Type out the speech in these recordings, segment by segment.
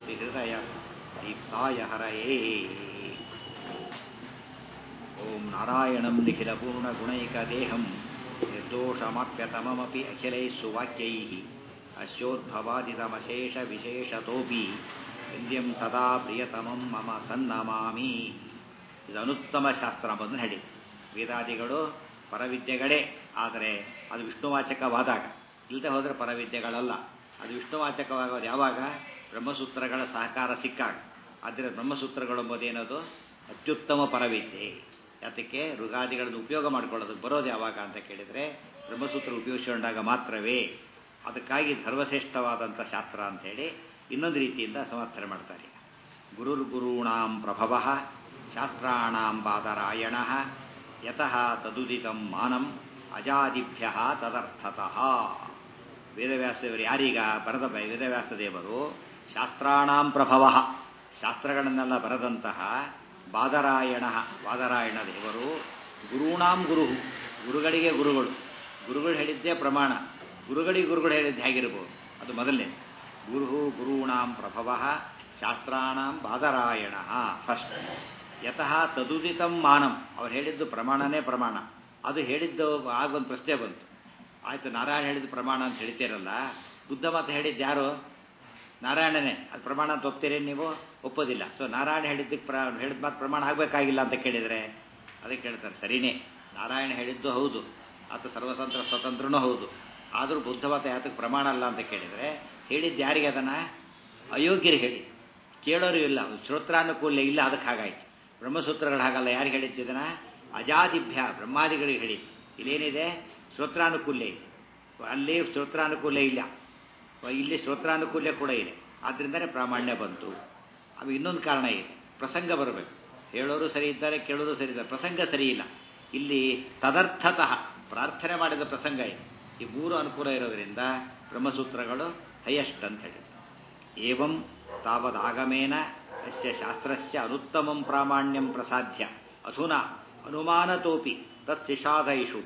ಭಕ್ತಿಹೃದಯ ದೀಪ್ತಾಯ ಹರಯೇ ಓಂ ನಾರಾಯಣಂ ನಿಖಿಲಪೂರ್ಣಗುಣೈಕದೇಹಂ ನಿರ್ದೋಷಮಾಪ್ಯತಮಮಪಿ ಅಖಿಲೈः ಸುವಾಕ್ಯೈः ಅಸ್ಯೋದ್ಭವಾದಿತಮಶೇಷವಿಶೇಷತೋಪಿ ವಿಂದ್ಯಂ ಸದಾ ಪ್ರಿಯತಮಂ ಮಮ ಸನ್ನಮಾಮಿ ಇದು ಅನುತ್ತಮ ಶಾಸ್ತ್ರ ಬಂದು ಹೇಳಿ ವೇದಾದಿಗಳು ಪರವಿದ್ಯೆಗಳೇ ಆದರೆ ಅದು ವಿಷ್ಣುವಾಚಕವಾದಾಗ ಇಲ್ಲದೆ ಹೋದರೆ ಪರವಿದ್ಯೆಗಳಲ್ಲ ಅದು ವಿಷ್ಣುವಾಚಕವಾಗೋದು ಯಾವಾಗ ಬ್ರಹ್ಮಸೂತ್ರಗಳ ಸಹಕಾರ ಸಿಕ್ಕಾಗ ಆದ್ದರಿಂದ ಬ್ರಹ್ಮಸೂತ್ರಗಳು ಎಂಬುದೇನದು ಅತ್ಯುತ್ತಮ ಪರವಿದ್ಯೆ ಯಾತಕ್ಕೆ ಋಗಾದಿಗಳನ್ನು ಉಪಯೋಗ ಮಾಡ್ಕೊಳ್ಳೋದಕ್ಕೆ ಬರೋದು ಯಾವಾಗ ಅಂತ ಕೇಳಿದರೆ ಬ್ರಹ್ಮಸೂತ್ರ ಉಪಯೋಗಿಸಿಕೊಂಡಾಗ ಮಾತ್ರವೇ ಅದಕ್ಕಾಗಿ ಸರ್ವಶ್ರೇಷ್ಠವಾದಂಥ ಶಾಸ್ತ್ರ ಅಂಥೇಳಿ ಇನ್ನೊಂದು ರೀತಿಯಿಂದ ಸಮರ್ಥನೆ ಮಾಡ್ತಾರೆ ಗುರುರ್ಗುರುಣಾಂ ಪ್ರಭವ ಶಾಸ್ತ್ರಾಣಾಂ ಬಾದರಾಯಣ ಯತಃ ತದುದಿತಂ ಮಾನಂ ಅಜಾದಿಭ್ಯ ತದರ್ಥತಃ ವೇದವ್ಯಾಸದೇವರು ಯಾರೀಗ ಬರೆದ ವೇದವ್ಯಾಸದೇವರು ಶಾಸ್ತ್ರಾಣಾಂ ಪ್ರಭವ ಶಾಸ್ತ್ರಗಳನ್ನೆಲ್ಲ ಬರೆದಂತಹ ಬಾದರಾಯಣ ಬಾದರಾಯಣ ದೇವರು ಗುರುಣಾಂ ಗುರು ಗುರುಗಳಿಗೆ ಗುರುಗಳು ಗುರುಗಳು ಹೇಳಿದ್ದೇ ಪ್ರಮಾಣ ಗುರುಗಳಿಗೆ ಗುರುಗಳು ಹೇಳಿದ್ದು ಹೇಗಿರ್ಬೋದು ಅದು ಮೊದಲನೇ ಗುರು ಗುರುಣಾಂ ಪ್ರಭವ ಶಾಸ್ತ್ರಾಣಾಂ ಬಾದರಾಯಣ ಫಸ್ಟ್ ಯತಃ ತದುದಿತಂ ಮಾನಂ ಅವ್ರು ಹೇಳಿದ್ದು ಪ್ರಮಾಣನೇ ಪ್ರಮಾಣ ಅದು ಹೇಳಿದ್ದು ಆಗೊಂದು ಪ್ರಶ್ನೆ ಬಂತು ಆಯಿತು ನಾರಾಯಣ ಹೇಳಿದ ಪ್ರಮಾಣ ಅಂತ ಹೇಳ್ತೀರಲ್ಲ ಬುದ್ಧ ಮಾತು ಹೇಳಿದ್ದು ಯಾರು ನಾರಾಯಣನೇ ಅದು ಪ್ರಮಾಣ ಅಂತ ಒಪ್ತೀರೇನು ನೀವು ಒಪ್ಪೋದಿಲ್ಲ ಸೊ ನಾರಾಯಣ ಹೇಳಿದ್ದಕ್ಕೆ ಪ್ರ ಹೇಳಿದ ಮಾತು ಪ್ರಮಾಣ ಆಗಬೇಕಾಗಿಲ್ಲ ಅಂತ ಕೇಳಿದರೆ ಅದಕ್ಕೆ ಕೇಳ್ತಾರೆ ಸರಿನೇ ನಾರಾಯಣ ಹೇಳಿದ್ದು ಹೌದು ಆತ ಸರ್ವತಂತ್ರ ಸ್ವತಂತ್ರನೂ ಹೌದು ಆದರೂ ಬುದ್ಧ ಮಾತು ಯಾತಕ್ಕೆ ಪ್ರಮಾಣ ಅಲ್ಲ ಅಂತ ಕೇಳಿದರೆ ಹೇಳಿದ್ದು ಯಾರಿಗೆ ಅದನ್ನು ಅಯೋಗ್ಯರಿಗೆ ಹೇಳಿ ಕೇಳೋರು ಇಲ್ಲ ಶ್ರೋತ್ರಾನುಕೂಲ್ಯ ಇಲ್ಲ ಅದಕ್ಕೆ ಹಾಗಾಯ್ತು ಬ್ರಹ್ಮಸೂತ್ರಗಳು ಹಾಗಲ್ಲ ಯಾರಿಗೆ ಹೇಳಿದ್ದದನ್ನ ಅಜಾದಿಭ್ಯ ಬ್ರಹ್ಮಾದಿಗಳಿಗೆ ಹೇಳಿ ಇಲ್ಲೇನಿದೆ ಶ್ರೋತ್ರಾನುಕೂಲ್ಯ ಇದೆ ಅಲ್ಲಿ ಶ್ರೋತ್ರಾನುಕೂಲ್ಯ ಇಲ್ಲ ಇಲ್ಲಿ ಶ್ರೋತ್ರಾನುಕೂಲ್ಯ ಕೂಡ ಇದೆ ಆದ್ದರಿಂದನೇ ಪ್ರಾಮಾಣ್ಯ ಬಂತು ಅದು ಇನ್ನೊಂದು ಕಾರಣ ಇದೆ ಪ್ರಸಂಗ ಬರಬೇಕು ಹೇಳೋರು ಸರಿ ಇದ್ದಾರೆ ಕೇಳೋರು ಸರಿ ಇದ್ದಾರೆ ಪ್ರಸಂಗ ಸರಿ ಇಲ್ಲ ಇಲ್ಲಿ ತದರ್ಥತಃ ಪ್ರಾರ್ಥನೆ ಮಾಡಿದ ಪ್ರಸಂಗ ಇದೆ ಈ ಮೂರು ಅನುಕೂಲ ಇರೋದರಿಂದ ಬ್ರಹ್ಮಸೂತ್ರಗಳು ಹೈಯೆಸ್ಟ್ ಅಂತ ಹೇಳಿದ್ರು ಏವಂ ತಾವದಾಗಮೇನ ಅಸ್ಯ ಶಾಸ್ತ್ರಸ್ಯ ಅನುತ್ತಮಂ ಪ್ರಾಮಾಣ್ಯಂ ಪ್ರಸಾಧ್ಯ ಅಧುನಾ ಅನುಮಾನತೋಪಿ ತತ್ ಶಿಷಾದೈಷು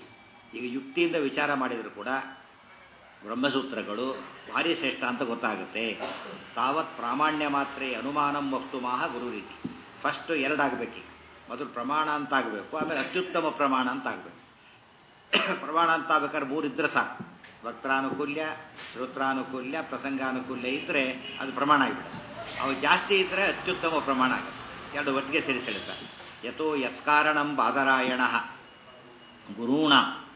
ಈಗ ಯುಕ್ತಿಯಿಂದ ವಿಚಾರ ಮಾಡಿದರೂ ಕೂಡ ಬ್ರಹ್ಮಸೂತ್ರಗಳು ಭಾರಿ ಶ್ರೇಷ್ಠ ಅಂತ ಗೊತ್ತಾಗುತ್ತೆ ತಾವತ್ ಪ್ರಾಮಾಣ್ಯ ಮಾತ್ರ ಅನುಮಾನಂ ವಕ್ತು ಮಾಹ ಗುರು ರೀತಿ ಫಸ್ಟ್ ಎರಡಾಗಬೇಕೀಗ ಮೊದಲು ಪ್ರಮಾಣ ಅಂತ ಆಗಬೇಕು ಆಮೇಲೆ ಅತ್ಯುತ್ತಮ ಪ್ರಮಾಣ ಅಂತ ಆಗಬೇಕು ಪ್ರಮಾಣ ಅಂತ ಆಗ್ಬೇಕಾದ್ರೆ ಮೂರಿದ್ರೆ ಸಾಕು ವಕ್ತಾನುಕೂಲ್ಯ ಶ್ರೋತ್ರಾನುಕೂಲ್ಯ ಪ್ರಸಂಗಾನುಕೂಲ್ಯ ಇದ್ದರೆ ಅದು ಪ್ರಮಾಣ ಆಗಿಬಿಡುತ್ತೆ ಅವು ಜಾಸ್ತಿ ಇದ್ದರೆ ಅತ್ಯುತ್ತಮ ಪ್ರಮಾಣ ಆಗುತ್ತೆ ಎರಡು ಒಟ್ಟಿಗೆ ಸೇರಿಸಿಡುತ್ತಾರೆ ಯಥೋ ಯತ್ಕಾರಣಂ ಬಾದರಾಯಣ ಗುರೂಣ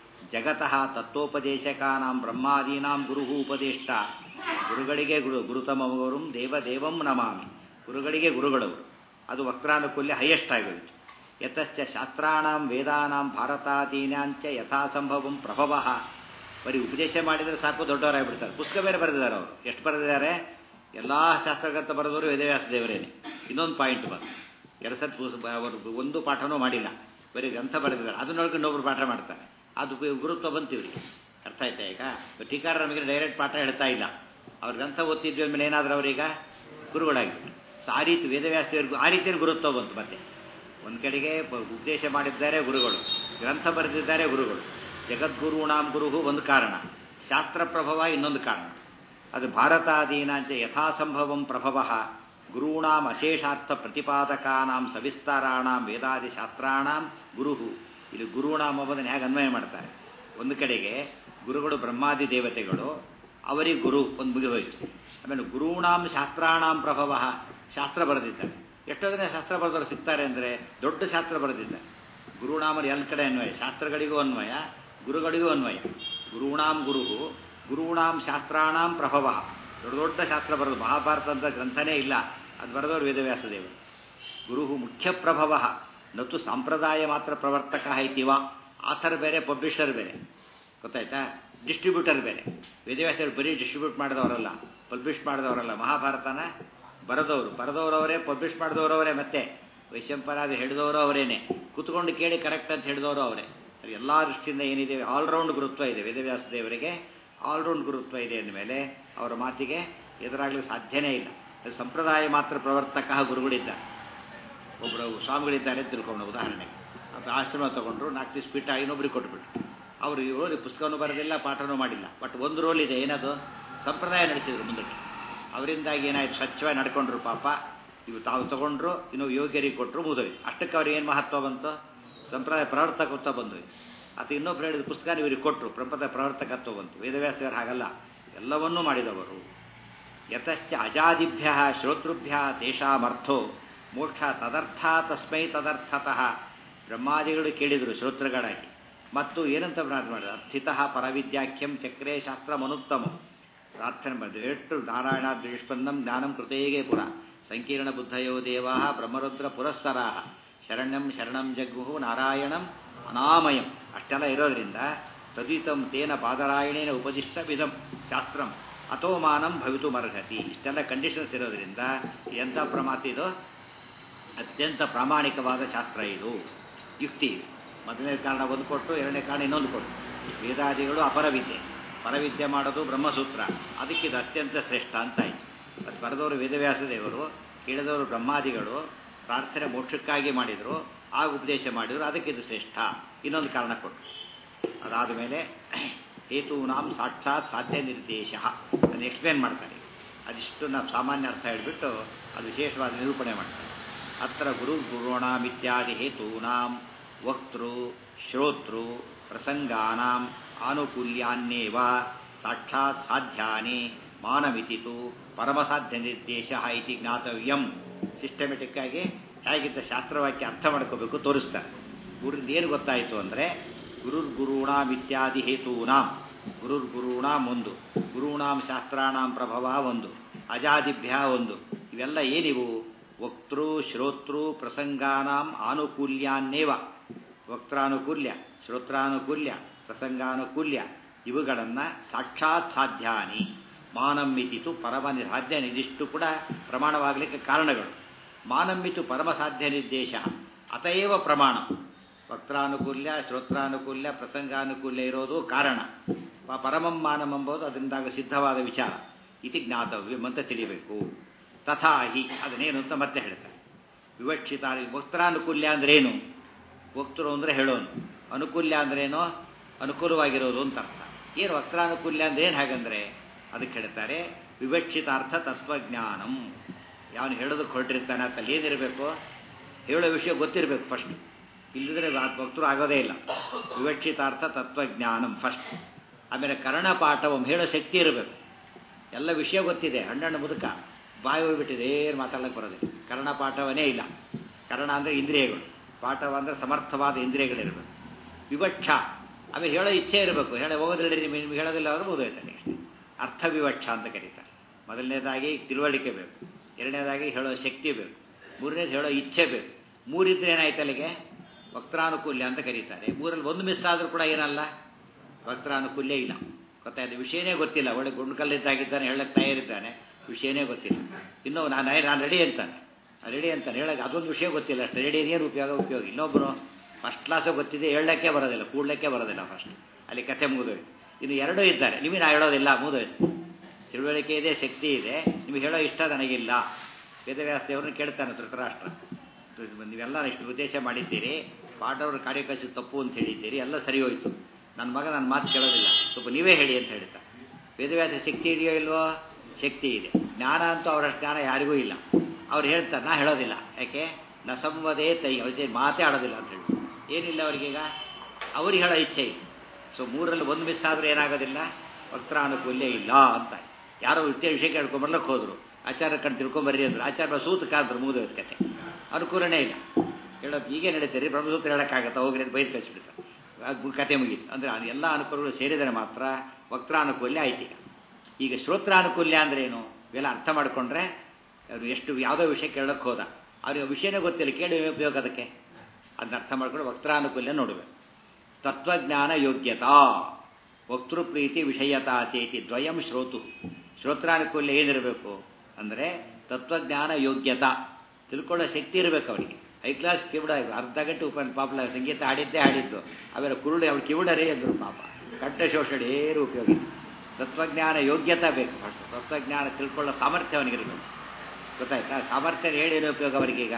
ಜಗತಃ ತತ್ವೋಪದೇಶಕಾನಾಂ ಬ್ರಹ್ಮಾದೀನಾಂ ಗುರು ಉಪದೇಷ್ಟ ಗುರುಗಳಿಗೆ ಗುರು ಗುರುತಮವರು ದೇವದೇವಂ ನಮಾಮಿ ಗುರುಗಳಿಗೆ ಗುರುಗಳವರು ಅದು ವಕ್ರಾನುಕೂಲ್ಯ ಹೈಯೆಸ್ಟ್ ಆಗೋಯ್ತು ಯತಶ್ಚ ಶಾಸ್ತ್ರಾಣಾಂ ವೇದಾನಾಂ ಭಾರತಾದೀನಾಂಚ ಯಥಾಸಂಭವಂ ಪ್ರಭವ ಬರೀ ಉಪದೇಶ ಮಾಡಿದರೆ ಸಾಕು ದೊಡ್ಡವರಾಗಿಬಿಡ್ತಾರೆ ಪುಸ್ತಕ ಬೇರೆ ಬರೆದಿದ್ದಾರೆ ಅವರು ಎಷ್ಟು ಬರೆದಿದ್ದಾರೆ ಎಲ್ಲ ಶಾಸ್ತ್ರಗಂತ ಬರೆದವರು ವೇದವ್ಯಾಸ ದೇವರೇನೆ ಇನ್ನೊಂದು ಪಾಯಿಂಟ್ ಬಂದು ಎರಡು ಸತ್ ಅವರು ಒಂದು ಪಾಠನೂ ಮಾಡಿಲ್ಲ ಬರೀ ಗ್ರಂಥ ಬರೆದಿದ್ದಾರೆ ಅದನ್ನೊಳಗೆ ಇನ್ನೊಬ್ರು ಪಾಠ ಮಾಡ್ತಾರೆ ಅದು ಗುರುತ್ವ ಬಂತು ಇವರಿಗೆ ಅರ್ಥ ಆಯ್ತಾ ಈಗ ಟೀಕಾರ ನಮಗೆ ಡೈರೆಕ್ಟ್ ಪಾಠ ಹೇಳ್ತಾ ಇಲ್ಲ ಅವ್ರ ಗ್ರಂಥ ಓದ್ತಿದ್ವಿ ಅಂದಮೇಲೆ ಏನಾದರೂ ಅವರೀಗ ಗುರುಗಳಾಗಿಬಿಟ್ಟು ಸೊ ಆ ರೀತಿ ವೇದವ್ಯಾಸ ದೇವರಿಗೂ ಆ ರೀತಿಯಲ್ಲಿ ಗುರುತ್ವ ಬಂತು ಮತ್ತೆ ಒಂದು ಕಡೆಗೆ ಉಪದೇಶ ಮಾಡಿದ್ದಾರೆ ಗುರುಗಳು ಗ್ರಂಥ ಬರೆದಿದ್ದಾರೆ ಗುರುಗಳು ಜಗದ್ಗುರುಣಾಂ ಗುರುಹು ಒಂದು ಕಾರಣ ಶಾಸ್ತ್ರ ಪ್ರಭವ ಇನ್ನೊಂದು ಕಾರಣ ಅದು ಭಾರತಾದೀನಾಂಚ ಯಥಾಸಂಭವಂ ಪ್ರಭವ ಗುರುಣಾಂ ಅಶೇಷಾರ್ಥ ಪ್ರತಿಪಾದಕಾನಾಂ ಸವಿಸ್ತಾರಾಣಾಂ ವೇದಾದಿ ಶಾಸ್ತ್ರಾಣಾಂ ಗುರುಹು ಇಲ್ಲಿ ಗುರುಣಾಂ ಎಂಬುದನ್ನು ಹೇಗೆ ಅನ್ವಯ ಮಾಡ್ತಾರೆ ಒಂದು ಕಡೆಗೆ ಗುರುಗಳು ಬ್ರಹ್ಮಾದಿ ದೇವತೆಗಳು ಅವರಿಗೆ ಗುರು ಒಂದು ಮುಗಿದೋಯ್ತು ಆಮೇಲೆ ಗುರುಣಾಂ ಶಾಸ್ತ್ರಾಣಾಂ ಪ್ರಭವ ಶಾಸ್ತ್ರ ಬರೆದಿದ್ದಾರೆ ಎಷ್ಟೋ ಜನ ಶಾಸ್ತ್ರ ಬರೆದವರು ಸಿಗ್ತಾರೆ ಅಂದರೆ ದೊಡ್ಡ ಶಾಸ್ತ್ರ ಬರೆದಿದ್ದಾರೆ ಗುರುಣಾಮರು ಎಲ್ಲ ಕಡೆ ಅನ್ವಯ ಶಾಸ್ತ್ರಗಳಿಗೂ ಅನ್ವಯ ಗುರುಗಳಿಗೂ ಅನ್ವಯ ಗುರುಣಾಂ ಗುರುಹು ಗುರುಣಾಂ ಶಾಸ್ತ್ರಾಣಾಂ ಪ್ರಭವ ದೊಡ್ಡ ದೊಡ್ಡ ಶಾಸ್ತ್ರ ಬರೆದು ಮಹಾಭಾರತ ಅಂತ ಗ್ರಂಥನೇ ಇಲ್ಲ ಅದು ಬರೆದವರು ವೇದವ್ಯಾಸದೇವರು ಗುರು ಮುಖ್ಯ ಪ್ರಭವ ನತು ಸಂಪ್ರದಾಯ ಮಾತ್ರ ಪ್ರವರ್ತಕ ಐತಿವ ಆಥರ್ ಬೇರೆ ಪಬ್ಲಿಷರ್ ಬೇರೆ ಗೊತ್ತಾಯ್ತಾ ಡಿಸ್ಟ್ರಿಬ್ಯೂಟರ್ ಬೇರೆ ವೇದವ್ಯಾಸರು ಬರೀ ಡಿಸ್ಟ್ರಿಬ್ಯೂಟ್ ಮಾಡಿದವರಲ್ಲ ಪಬ್ಲಿಷ್ ಮಾಡಿದವರಲ್ಲ ಮಹಾಭಾರತನ ಬರೆದವರು ಬರೆದವರವರೇ ಪಬ್ಲಿಷ್ ಮಾಡಿದವರವರೇ ಮತ್ತೆ ವೈಶಂಪರಾದ ಹಿಡಿದವರು ಅವರೇನೆ ಕೂತ್ಕೊಂಡು ಕೇಳಿ ಕರೆಕ್ಟ್ ಅಂತ ಹಿಡಿದವರು ಅವರೇ ಎಲ್ಲ ದೃಷ್ಟಿಯಿಂದ ಏನಿದೆ ಆಲ್ರೌಂಡ್ ಗುರುತ್ವ ಇದೆ ವೇದವ್ಯಾಸ ದೇವರಿಗೆ ಆಲ್ರೌಂಡ್ ಗುರುತ್ವ ಇದೆ ಅಂದಮೇಲೆ ಅವರ ಮಾತಿಗೆ ಎದುರಾಗಲಿಕ್ಕೆ ಸಾಧ್ಯನೇ ಇಲ್ಲ ಅದು ಸಂಪ್ರದಾಯ ಮಾತ್ರ ಪ್ರವರ್ತಕ ಗುರುಗಳಿದ್ದ ಒಬ್ಬರು ಸ್ವಾಮಿಗಳಿದ್ದಾರೆ ಅಂತ ತಿಳ್ಕೊಂಡು ಉದಾಹರಣೆಗೆ ಅದು ಆಶ್ರಮ ತಗೊಂಡ್ರು ನಾಲ್ಕು ದಿವಸ ಪೀಠ ಇನ್ನೊಬ್ರಿಗೆ ಕೊಟ್ಬಿಟ್ರು ಅವರು ಇವರು ಪುಸ್ತಕನೂ ಬರೋದಿಲ್ಲ ಪಾಠನೂ ಮಾಡಿಲ್ಲ ಬಟ್ ಒಂದು ರೋಲ್ ಇದೆ ಏನದು ಸಂಪ್ರದಾಯ ನಡೆಸಿದ್ರು ಮುಂದಕ್ಕೆ ಅವರಿಂದಾಗಿ ಏನಾಯ್ತು ಸ್ವಚ್ಛವಾಗಿ ನಡ್ಕೊಂಡ್ರು ಪಾಪ ಇವು ತಾವು ತಗೊಂಡ್ರು ಇನ್ನು ಯೋಗ್ಯರಿಗೆ ಕೊಟ್ಟರು ಮುಗಿದೋಯ್ತು ಅಷ್ಟಕ್ಕೆ ಅವ್ರಿಗೆ ಏನು ಮಹತ್ವ ಬಂತು ಸಂಪ್ರದಾಯ ಪ್ರವರ್ತಕತ್ವ ಬಂದೋಯ್ತು ಅದು ಇನ್ನೊಬ್ರು ಹೇಳಿದ ಪುಸ್ತಕ ಇವರಿಗೆ ಕೊಟ್ಟರು ಪ್ರಪದ ಪ್ರವರ್ತಕತ್ವ ಬಂತು ವೇದವ್ಯಾಸರು ಹಾಗಲ್ಲ ಎಲ್ಲವನ್ನೂ ಮಾಡಿದವರು ಯತಶ್ಚ ಅಜಾದಿಭ್ಯ ಶ್ರೋತೃಭ್ಯ ತೇಷಾಮರ್ಥೋ ಮೋಕ್ಷ ತದರ್ಥ ತಸ್ಮೈ ತದರ್ಥತಃ ಬ್ರಹ್ಮಾದಿಗಳು ಕೇಳಿದರು ಶ್ರೋತೃಗಳಾಗಿ ಮತ್ತು ಏನಂತ ಪ್ರಾರ್ಥನೆ ಮಾಡಿದ್ರು ಅರ್ಥಿತಃ ಪರವಿದ್ಯಾಖ್ಯಂ ಚಕ್ರೇ ಶಾಸ್ತ್ರ ಮನುತ್ತಮ ಪ್ರಾರ್ಥನೆ ಮಾಡಿದ್ರು ಎಷ್ಟು ನಾರಾಯಣ ದ್ವೇಷ್ಪನ್ನಂ ಜ್ಞಾನಂ ಕೃತೇಗೆ ಪುರ ಸಂಕೀರ್ಣ ಬುದ್ಧಯೋ ದೇವಾ ಬ್ರಹ್ಮರುದ್ರ ಪುರಸ್ಸರಾ ಶರಣ್ಯಂ ಶರಣಂ ಜಗ್ಗುಹು ನಾರಾಯಣಂ ಅನಾಮಯಂ ಅಷ್ಟೆಲ್ಲ ಇರೋದ್ರಿಂದ ತದಿತಂ ತೇನ ಪಾದರಾಯಣೇನ ಉಪದಿಷ್ಟವಿದಂ ಶಾಸ್ತ್ರಂ ಅಥೋಮಾನಂ ಭವಿತುಮರ್ಹತಿ ಇಷ್ಟೆಲ್ಲ ಕಂಡೀಷನ್ಸ್ ಇರೋದ್ರಿಂದ ಎಂಥ ಪ್ರಮಾತ ಇದು ಅತ್ಯಂತ ಪ್ರಾಮಾಣಿಕವಾದ ಶಾಸ್ತ್ರ ಇದು ಯುಕ್ತಿ ಮೊದಲನೇ ಕಾರಣ ಒಂದು ಕೊಟ್ಟು ಎರಡನೇ ಕಾರಣ ಇನ್ನೊಂದು ಕೊಟ್ಟು ವೇದಾದಿಗಳು ಅಪರವಿದ್ಯೆ ಪರವಿದ್ಯೆ ಮಾಡೋದು ಬ್ರಹ್ಮಸೂತ್ರ ಅದಕ್ಕಿದು ಅತ್ಯಂತ ಶ್ರೇಷ್ಠ ಅಂತಾಯ್ತು ಅದು ಬರೆದವರು ವೇದವ್ಯಾಸ ದೇವರು ಕೇಳಿದವರು ಬ್ರಹ್ಮಾದಿಗಳು ಪ್ರಾರ್ಥನೆ ಮೋಕ್ಷಕ್ಕಾಗಿ ಮಾಡಿದರು ಆಗ ಉಪದೇಶ ಮಾಡಿದರು ಅದಕ್ಕಿದು ಶ್ರೇಷ್ಠ ಇನ್ನೊಂದು ಕಾರಣ ಕೊಟ್ಟರು ಅದಾದ ಮೇಲೆ ಹೇತೂನಾಂ ಸಾಕ್ಷಾತ್ ಸಾಧ್ಯ ನಿರ್ದೇಶ ಅದನ್ನು ಎಕ್ಸ್ಪ್ಲೇನ್ ಮಾಡ್ತಾರೆ ಅದಿಷ್ಟು ನಾವು ಸಾಮಾನ್ಯ ಅರ್ಥ ಹೇಳಿಬಿಟ್ಟು ಅದು ವಿಶೇಷವಾದ ನಿರೂಪಣೆ ಮಾಡ್ತಾರೆ ಅತ್ರ ಗುರು ಗುರುಣಾಮಿತ್ಯಾದಿ ಹೇತೂನಾಂ ವಕ್ತೃ ಶ್ರೋತೃ ಪ್ರಸಂಗಾನಾಂ ಆನುಕೂಲ್ಯಾನ್ನೇವ ಸಾಕ್ಷಾತ್ ಸಾಧ್ಯಾನಿ ಮಾನಮಿತಿತು ಪರಮಸಾಧ್ಯ ನಿರ್ದೇಶ ಇತಿ ಜ್ಞಾತವ್ಯಂ ಸಿಸ್ಟಮೆಟಿಕ್ ಆಗಿ ಹೇಗಿದ್ದ ಶಾಸ್ತ್ರವಾಕ್ಯ ಅರ್ಥ ಮಾಡ್ಕೋಬೇಕು ತೋರಿಸ್ತಾರೆ ಗುರುದಿಂದ ಏನು ಗೊತ್ತಾಯಿತು ಅಂದರೆ ಗುರುರ್ ಗುರುಣಾಂ ಇತ್ಯಾದಿ ಹೇತೂನಾಂ ಗುರುರ್ ಗುರುಣಾಂ ಒಂದು ಗುರುಣಾಂ ಶಾಸ್ತ್ರಾಣಾಂ ಪ್ರಭವ ಒಂದು ಅಜಾದಿಭ್ಯ ಒಂದು ಇವೆಲ್ಲ ಏನಿವು ವಕ್ತೃ ಶ್ರೋತೃ ಪ್ರಸಂಗಾನಾಂ ಆನುಕೂಲ್ಯಾನ್ನೇವ ವಕ್ತಾನುಕೂಲ್ಯ ಶ್ರೋತ್ರಾನುಕೂಲ್ಯ ಪ್ರಸಂಗಾನುಕೂಲ್ಯ ಇವುಗಳನ್ನು ಸಾಕ್ಷಾತ್ ಸಾಧ್ಯಾನಿ ಮಾನಮ್ಮಿತಿತು ಪರಮ ಸಾಧ್ಯ ಇದಿಷ್ಟು ಕೂಡ ಪ್ರಮಾಣವಾಗಲಿಕ್ಕೆ ಕಾರಣಗಳು ಮಾನಮ್ಮಿತು ಪರಮ ಸಾಧ್ಯ ನಿರ್ದೇಶ ಅತಏವ ಪ್ರಮಾಣ ವಕ್ತಾನುಕೂಲ್ಯ ಶ್ರೋತ್ರಾನುಕೂಲ್ಯ ಪ್ರಸಂಗಾನುಕೂಲ್ಯ ಇರೋದು ಕಾರಣ ಪರಮಂ ಮಾನಂ ಎಂಬುದು ಅದರಿಂದಾಗ ಸಿದ್ಧವಾದ ವಿಚಾರ ಇತಿ ಜ್ಞಾತವ್ಯಂ ಅಂತ ತಿಳಿಬೇಕು ತಥಾ ಹಿ ಅದನ್ನೇನು ಅಂತ ಮತ್ತೆ ಹೇಳ್ತಾರೆ ವಿವಕ್ಷಿತ ವಕ್ತಾನುಕೂಲ್ಯ ಅಂದ್ರೇನು ವಕ್ತರು ಅಂದರೆ ಹೇಳೋನು ಅನುಕೂಲ್ಯ ಅಂದ್ರೇನು ಅನುಕೂಲವಾಗಿರೋದು ಅಂತ ಅರ್ಥ ಏನು ವಕ್ತಾನುಕೂಲ್ಯ ಅಂದ್ರೆ ಏನು ಹಾಗಂದ್ರೆ ಅದಕ್ಕೆ ಹೇಳ್ತಾರೆ ವಿವಕ್ಷಿತಾರ್ಥ ತತ್ವಜ್ಞಾನಂ ಯಾವನು ಹೇಳೋದಕ್ಕೆ ಹೊರಟಿರ್ತಾನೆ ಅಂತಲ್ಲಿ ಏನಿರಬೇಕು ಹೇಳೋ ವಿಷಯ ಗೊತ್ತಿರಬೇಕು ಫಸ್ಟ್ ಇಲ್ಲದ್ರೆ ಭಕ್ತರು ಆಗೋದೇ ಇಲ್ಲ ವಿವಕ್ಷಿತಾರ್ಥ ತತ್ವಜ್ಞಾನಂ ಫಸ್ಟ್ ಆಮೇಲೆ ಕರ್ಣಪಾಠವಂ ಹೇಳೋ ಶಕ್ತಿ ಇರಬೇಕು ಎಲ್ಲ ವಿಷಯ ಗೊತ್ತಿದೆ ಹಣ್ಣಣ್ಣು ಮುದುಕ ಬಾಯಿ ಹೋಗ್ಬಿಟ್ಟಿದೆ ಏನು ಮಾತಾಡಕ್ಕೆ ಬರೋದಿಲ್ಲ ಕರ್ಣಪಾಠವನೇ ಇಲ್ಲ ಕರ್ಣ ಅಂದರೆ ಇಂದ್ರಿಯಗಳು ಪಾಠವ ಅಂದರೆ ಸಮರ್ಥವಾದ ಇಂದ್ರಿಯಗಳಿರಬೇಕು ವಿವಕ್ಷ ಆಮೇಲೆ ಹೇಳೋ ಇಚ್ಛೆ ಇರಬೇಕು ಹೇಳ ಹೋಗೋದಿಲ್ಲ ನಿಮಗೆ ಹೇಳೋದಿಲ್ಲ ಅವರು ಓದೋಯ್ತಾನೆ ನೆಕ್ಸ್ಟ್ ಅರ್ಥ ವಿವಕ್ಷ ಅಂತ ಕರೀತಾರೆ ಮೊದಲನೇದಾಗಿ ತಿಳುವಳಿಕೆ ಬೇಕು ಎರಡನೇದಾಗಿ ಹೇಳೋ ಶಕ್ತಿ ಬೇಕು ಮೂರನೇದು ಹೇಳೋ ಇಚ್ಛೆ ಬೇಕು ಮೂರಿದ್ರೆ ಏನಾಯ್ತು ಅಲ್ಲಿಗೆ ವಕ್ತಾನುಕೂಲ್ಯ ಅಂತ ಕರೀತಾರೆ ಮೂರಲ್ಲಿ ಒಂದು ಮಿಸ್ ಆದರೂ ಕೂಡ ಏನಲ್ಲ ವಕ್ತಾನುಕೂಲ್ಯ ಇಲ್ಲ ಗೊತ್ತಾಯ್ತು ವಿಷಯನೇ ಗೊತ್ತಿಲ್ಲ ಒಳ್ಳೆ ಗುಂಡ್ಕಲ್ಲಿದ್ದಾಗಿದ್ದಾನೆ ಹೇಳಕ್ಕೆ ತಯಾರಿದ್ದಾನೆ ವಿಷಯನೇ ಗೊತ್ತಿಲ್ಲ ಇನ್ನೂ ನಾನು ನಾನು ರೆಡಿ ಅಂತಾನೆ ರೆಡಿ ಅಂತಾನೆ ಹೇಳಕ್ಕೆ ಅದೊಂದು ವಿಷಯ ಗೊತ್ತಿಲ್ಲ ಅಷ್ಟು ರೆಡಿ ಏನು ಉಪಯೋಗ ಉಪಯೋಗ ಇನ್ನೊಬ್ಬರು ಫಸ್ಟ್ ಕ್ಲಾಸು ಗೊತ್ತಿದೆ ಹೇಳಕ್ಕೆ ಬರೋದಿಲ್ಲ ಕೂಡ್ಲಿಕ್ಕೆ ಬರೋದಿಲ್ಲ ಫಸ್ಟ್ ಅಲ್ಲಿ ಕಥೆ ಮುಗಿದೋಯ್ತು ಇನ್ನು ಎರಡೂ ಇದ್ದಾರೆ ನಿಮಗೆ ನಾ ಹೇಳೋದಿಲ್ಲ ಮುಗಿದೋಯ್ತು ತಿಳುವಳಿಕೆ ಇದೆ ಶಕ್ತಿ ಇದೆ ನಿಮಗೆ ಹೇಳೋ ಇಷ್ಟ ನನಗಿಲ್ಲ ವೇದವ್ಯಾಸ ದೇವ್ರನ್ನ ಕೇಳ್ತಾನೆ ಧೃತರಾಷ್ಟ್ರ ನೀವೆಲ್ಲ ಇಷ್ಟು ಉದ್ದೇಶ ಮಾಡಿದ್ದೀರಿ ಪಾಠವ್ರ ಕಾರ್ಯಕರ್ಸಿ ತಪ್ಪು ಅಂತ ಹೇಳಿದ್ದೀರಿ ಎಲ್ಲ ಸರಿ ಹೋಯ್ತು ನನ್ನ ಮಗ ನನ್ನ ಮಾತು ಕೇಳೋದಿಲ್ಲ ಸ್ವಲ್ಪ ನೀವೇ ಹೇಳಿ ಅಂತ ಹೇಳ್ತಾ ವೇದವ್ಯಾಸ ಶಕ್ತಿ ಇದೆಯೋ ಇಲ್ವೋ ಶಕ್ತಿ ಇದೆ ಜ್ಞಾನ ಅಂತೂ ಅವರ ಜ್ಞಾನ ಯಾರಿಗೂ ಇಲ್ಲ ಅವ್ರು ಹೇಳ್ತಾರೆ ನಾ ಹೇಳೋದಿಲ್ಲ ಯಾಕೆ ನ ಸಂವದೇ ತೈ ಅವ್ರ ಮಾತೇ ಆಡೋದಿಲ್ಲ ಅಂತ ಹೇಳಿ ಏನಿಲ್ಲ ಅವರಿಗೀಗ ಅವ್ರಿಗೆ ಹೇಳೋ ಇಚ್ಛೆ ಇಲ್ಲ ಸೊ ಮೂರಲ್ಲಿ ಒಂದು ಮಿಸ್ ಆದರೂ ಏನಾಗೋದಿಲ್ಲ ವಕ್ತಾನುಕೂಲ್ಯ ಇಲ್ಲ ಅಂತ ಯಾರೋ ವಿದ್ಯೆ ವಿಷಯ ಕೇಳ್ಕೊಂಬರ್ಲಕ್ಕೆ ಹೋದ್ರು ಆಚಾರ ಕಂಡು ತಿಳ್ಕೊಂಬರ್ರಿ ಅಂದ್ರು ಆಚಾರ ಸೂತ ಕಾದ್ರು ಮುಗಿದೋಯ್ತು ಕತೆ ಅನುಕೂಲನೇ ಇಲ್ಲ ಹೇಳೋದು ಹೀಗೆ ನಡೀತೀರಿ ಬ್ರಹ್ಮಸೂತ್ರ ಹೇಳೋಕ್ಕಾಗತ್ತಾ ಹೋಗ್ರಿ ಅಂತ ಬೈದು ಕಳಿಸ್ಬಿಡ್ತಾರೆ ಕತೆ ಮುಗೀತು ಅಂದರೆ ಎಲ್ಲ ಅನುಕೂಲಗಳು ಸೇರಿದರೆ ಮಾತ್ರ ವಕ್ತಾನುಕೂಲ್ಯ ಆಯ್ತು ಈಗ ಈಗ ಶ್ರೋತ್ರಾನುಕೂಲ್ಯ ಅಂದ್ರೆ ಏನು ಇವೆಲ್ಲ ಅರ್ಥ ಮಾಡಿಕೊಂಡ್ರೆ ಅವರು ಎಷ್ಟು ಯಾವುದೋ ವಿಷಯ ಕೇಳೋಕ್ಕೆ ಹೋದ ಅವ್ರಿಗೆ ವಿಷಯನೇ ಗೊತ್ತಿಲ್ಲ ಕೇಳಿ ಉಪಯೋಗ ಅದಕ್ಕೆ ಅದನ್ನ ಅರ್ಥ ಮಾಡ್ಕೊಂಡು ವಕ್ತಾನುಕೂಲ್ಯ ನೋಡಬೇಕು ತತ್ವಜ್ಞಾನ ಯೋಗ್ಯತಾ ವಕ್ತೃ ಪ್ರೀತಿ ವಿಷಯತಾ ಚೇತಿ ದ್ವಯಂ ಶ್ರೋತು ಶ್ರೋತ್ರಾನುಕೂಲ್ಯ ಏನಿರಬೇಕು ಅಂದರೆ ತತ್ವಜ್ಞಾನ ಯೋಗ್ಯತಾ ತಿಳ್ಕೊಳ್ಳೋ ಶಕ್ತಿ ಇರಬೇಕು ಅವರಿಗೆ ಹೈ ಕ್ಲಾಸ್ ಕಿವಿಡ ಅರ್ಧ ಗಂಟೆ ಉಪನ್ ಪಾಪಲ ಸಂಗೀತ ಹಾಡಿದ್ದೇ ಹಾಡಿದ್ದು ಆಮೇಲೆ ಕುರುಡಿ ಅವ್ರು ಕಿವಿಡರೇ ಅಂದರು ಪಾಪ ಕಂಠ ಶೋಷಣೆ ಏನು ಉಪಯೋಗ ತತ್ವಜ್ಞಾನ ಯೋಗ್ಯತೆ ಬೇಕು ಫಸ್ಟ್ ತತ್ವಜ್ಞಾನ ತಿಳ್ಕೊಳ್ಳೋ ಸಾಮರ್ಥ್ಯ ಅವನಿಗಿರಬೇಕು ಗೊತ್ತಾಯ್ತಾ ಸಾಮರ್ಥ್ಯ ಹೇಳಿ ಏನು ಉಪಯೋಗ ಅವರಿಗೀಗ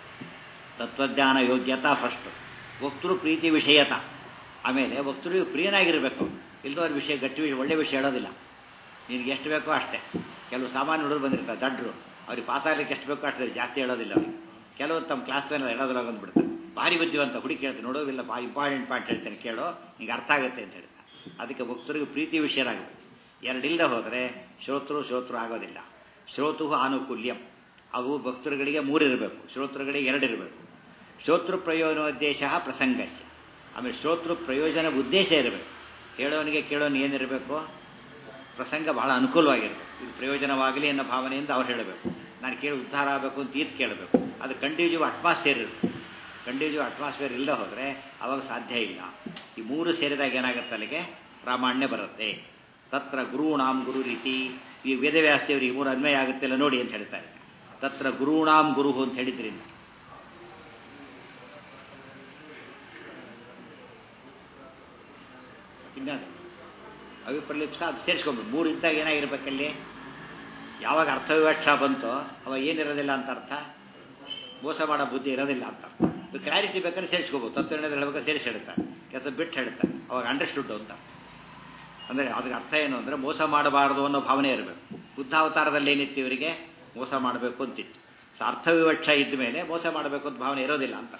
ತತ್ವಜ್ಞಾನ ಯೋಗ್ಯತಾ ಫಸ್ಟ್ ವಕ್ತೃ ಪ್ರೀತಿ ವಿಷಯತ ಆಮೇಲೆ ವಕ್ತೃ ಪ್ರಿಯನಾಗಿರಬೇಕು ಇಲ್ದವ್ರ ವಿಷಯ ಗಟ್ಟಿ ವಿಷಯ ಒಳ್ಳೆ ವಿಷಯ ಹೇಳೋದಿಲ್ಲ ನಿನಗೆ ಎಷ್ಟು ಬೇಕೋ ಅಷ್ಟೇ ಕೆಲವು ಸಾಮಾನ್ಯ ಹುಡುಗರು ಬಂದಿರ್ತಾರೆ ದಡ್ರು ಅವ್ರಿಗೆ ಪಾಸ್ ಆಗ್ಲಿಕ್ಕೆ ಎಷ್ಟು ಬೇಕೋ ಅಷ್ಟೇ ಜಾಸ್ತಿ ಹೇಳೋದಿಲ್ಲ ಅವ್ರಿಗೆ ಕೆಲವರು ತಮ್ಮ ಕ್ಲಾಸ್ ಮೇಲೆ ಹೇಳೋದ್ರಾಗ ಅಂದ್ಬಿಡ್ತಾರೆ ಭಾರಿ ಬುದ್ಧಿವಂತ ಹುಡುಗಿ ಕೇಳ್ತಾರೆ ನೋಡೋದಿಲ್ಲ ಭಾರಿ ಇಂಪಾರ್ಟೆಂಟ್ ಪಾಯಿಂಟ್ ಹೇಳ್ತೇನೆ ಕೇಳೋ ನಿಂಗೆ ಅರ್ಥ ಆಗುತ್ತೆ ಅಂತ ಹೇಳ್ತಾರೆ ಅದಕ್ಕೆ ಭಕ್ತರಿಗೆ ಪ್ರೀತಿ ವಿಷಯರಾಗಬೇಕು ಎರಡಿಲ್ಲ ಹೋದರೆ ಶ್ರೋತೃ ಶ್ರೋತೃ ಆಗೋದಿಲ್ಲ ಶ್ರೋತು ಆನುಕೂಲ್ಯಂ ಅವು ಭಕ್ತರುಗಳಿಗೆ ಮೂರಿರಬೇಕು ಶ್ರೋತೃಗಳಿಗೆ ಎರಡಿರಬೇಕು ಶ್ರೋತೃ ಪ್ರಯೋಜನೋದ್ದೇಶ ಪ್ರಸಂಗಸ್ಯ ಆಮೇಲೆ ಶ್ರೋತೃ ಪ್ರಯೋಜನ ಉದ್ದೇಶ ಇರಬೇಕು ಹೇಳೋನಿಗೆ ಕೇಳೋನಿಗೆ ಏನಿರಬೇಕು ಪ್ರಸಂಗ ಬಹಳ ಅನುಕೂಲವಾಗಿರಬೇಕು ಇದು ಪ್ರಯೋಜನವಾಗಲಿ ಅನ್ನೋ ಭಾವನೆಯಿಂದ ಅವ್ರು ಹೇಳಬೇಕು ನಾನು ಕೇಳಿ ಉದ್ಧಾರ ಆಗಬೇಕು ಅಂತ ಈದ್ ಕೇಳಬೇಕು ಅದು ಕಂಡ್ಯೂಸಿವ್ ಅಟ್ಮಾಸ್ಫಿಯರ್ ಇರಬೇಕು ಕಂಡ್ಯೂಸಿವ್ ಅಟ್ಮಾಸ್ಫಿಯರ್ ಇಲ್ಲದೆ ಹೋದರೆ ಅವಾಗ ಸಾಧ್ಯ ಇಲ್ಲ ಈ ಮೂರು ಸೇರಿದಾಗ ಏನಾಗುತ್ತೆ ಅಲ್ಲಿಗೆ ಪ್ರಾಮಾಣ್ಯ ಬರುತ್ತೆ ತತ್ರ ಗುರುಣಾಂ ಗುರು ರೀತಿ ಈ ವೇದವ್ಯಾಸ್ತಿಯವರು ಈ ಮೂರು ಅನ್ವಯ ಆಗುತ್ತಿಲ್ಲ ನೋಡಿ ಅಂತ ಹೇಳ್ತಾರೆ ತತ್ರ ಗುರುಣಾಂ ಗುರು ಅಂತ ಹೇಳಿದ್ರಿಂದ ಇನ್ನದು ಅವಿಪ್ರಲಿಪ್ಸ ಅದು ಸೇರಿಸ್ಕೊಂಡ್ಬಿಡು ಮೂರು ಇದ್ದಾಗ ಏನಾಗಿರ್ಬೇಕಲ್ಲಿ ಯಾವಾಗ ಅರ್ಥವಿವಕ್ಷ ಬಂತೋ ಅವಾಗ ಏನಿರೋದಿಲ್ಲ ಅಂತ ಅರ್ಥ ಮೋಸ ಮಾಡೋ ಬುದ್ಧಿ ಇರೋದಿಲ್ಲ ಅಂತ ಕ್ಲಾರಿಟಿ ಬೇಕಾದ್ರೆ ಸೇರಿಸ್ಕೋಬೋದು ತತ್ವನಿರ್ಣಯ ಹೇಳ್ಬೇಕಾದ್ರೆ ಸೇರಿಸಿ ಹೇಳ್ತಾರೆ ಕೆಲಸ ಬಿಟ್ಟು ಹೇಳ್ತಾರೆ ಅವಾಗ ಅಂಡರ್ಸ್ಟುಡ್ ಅಂತ ಅಂದರೆ ಅದಕ್ಕೆ ಅರ್ಥ ಏನು ಅಂದರೆ ಮೋಸ ಮಾಡಬಾರದು ಅನ್ನೋ ಭಾವನೆ ಇರಬೇಕು ಬುದ್ಧಾವತಾರದಲ್ಲಿ ಏನಿತ್ತು ಇವರಿಗೆ ಮೋಸ ಮಾಡಬೇಕು ಅಂತಿತ್ತು ಸೊ ಅರ್ಥವಿವಕ್ಷ ಇದ್ದ ಮೇಲೆ ಮೋಸ ಮಾಡಬೇಕು ಅಂತ ಭಾವನೆ ಇರೋದಿಲ್ಲ ಅಂತ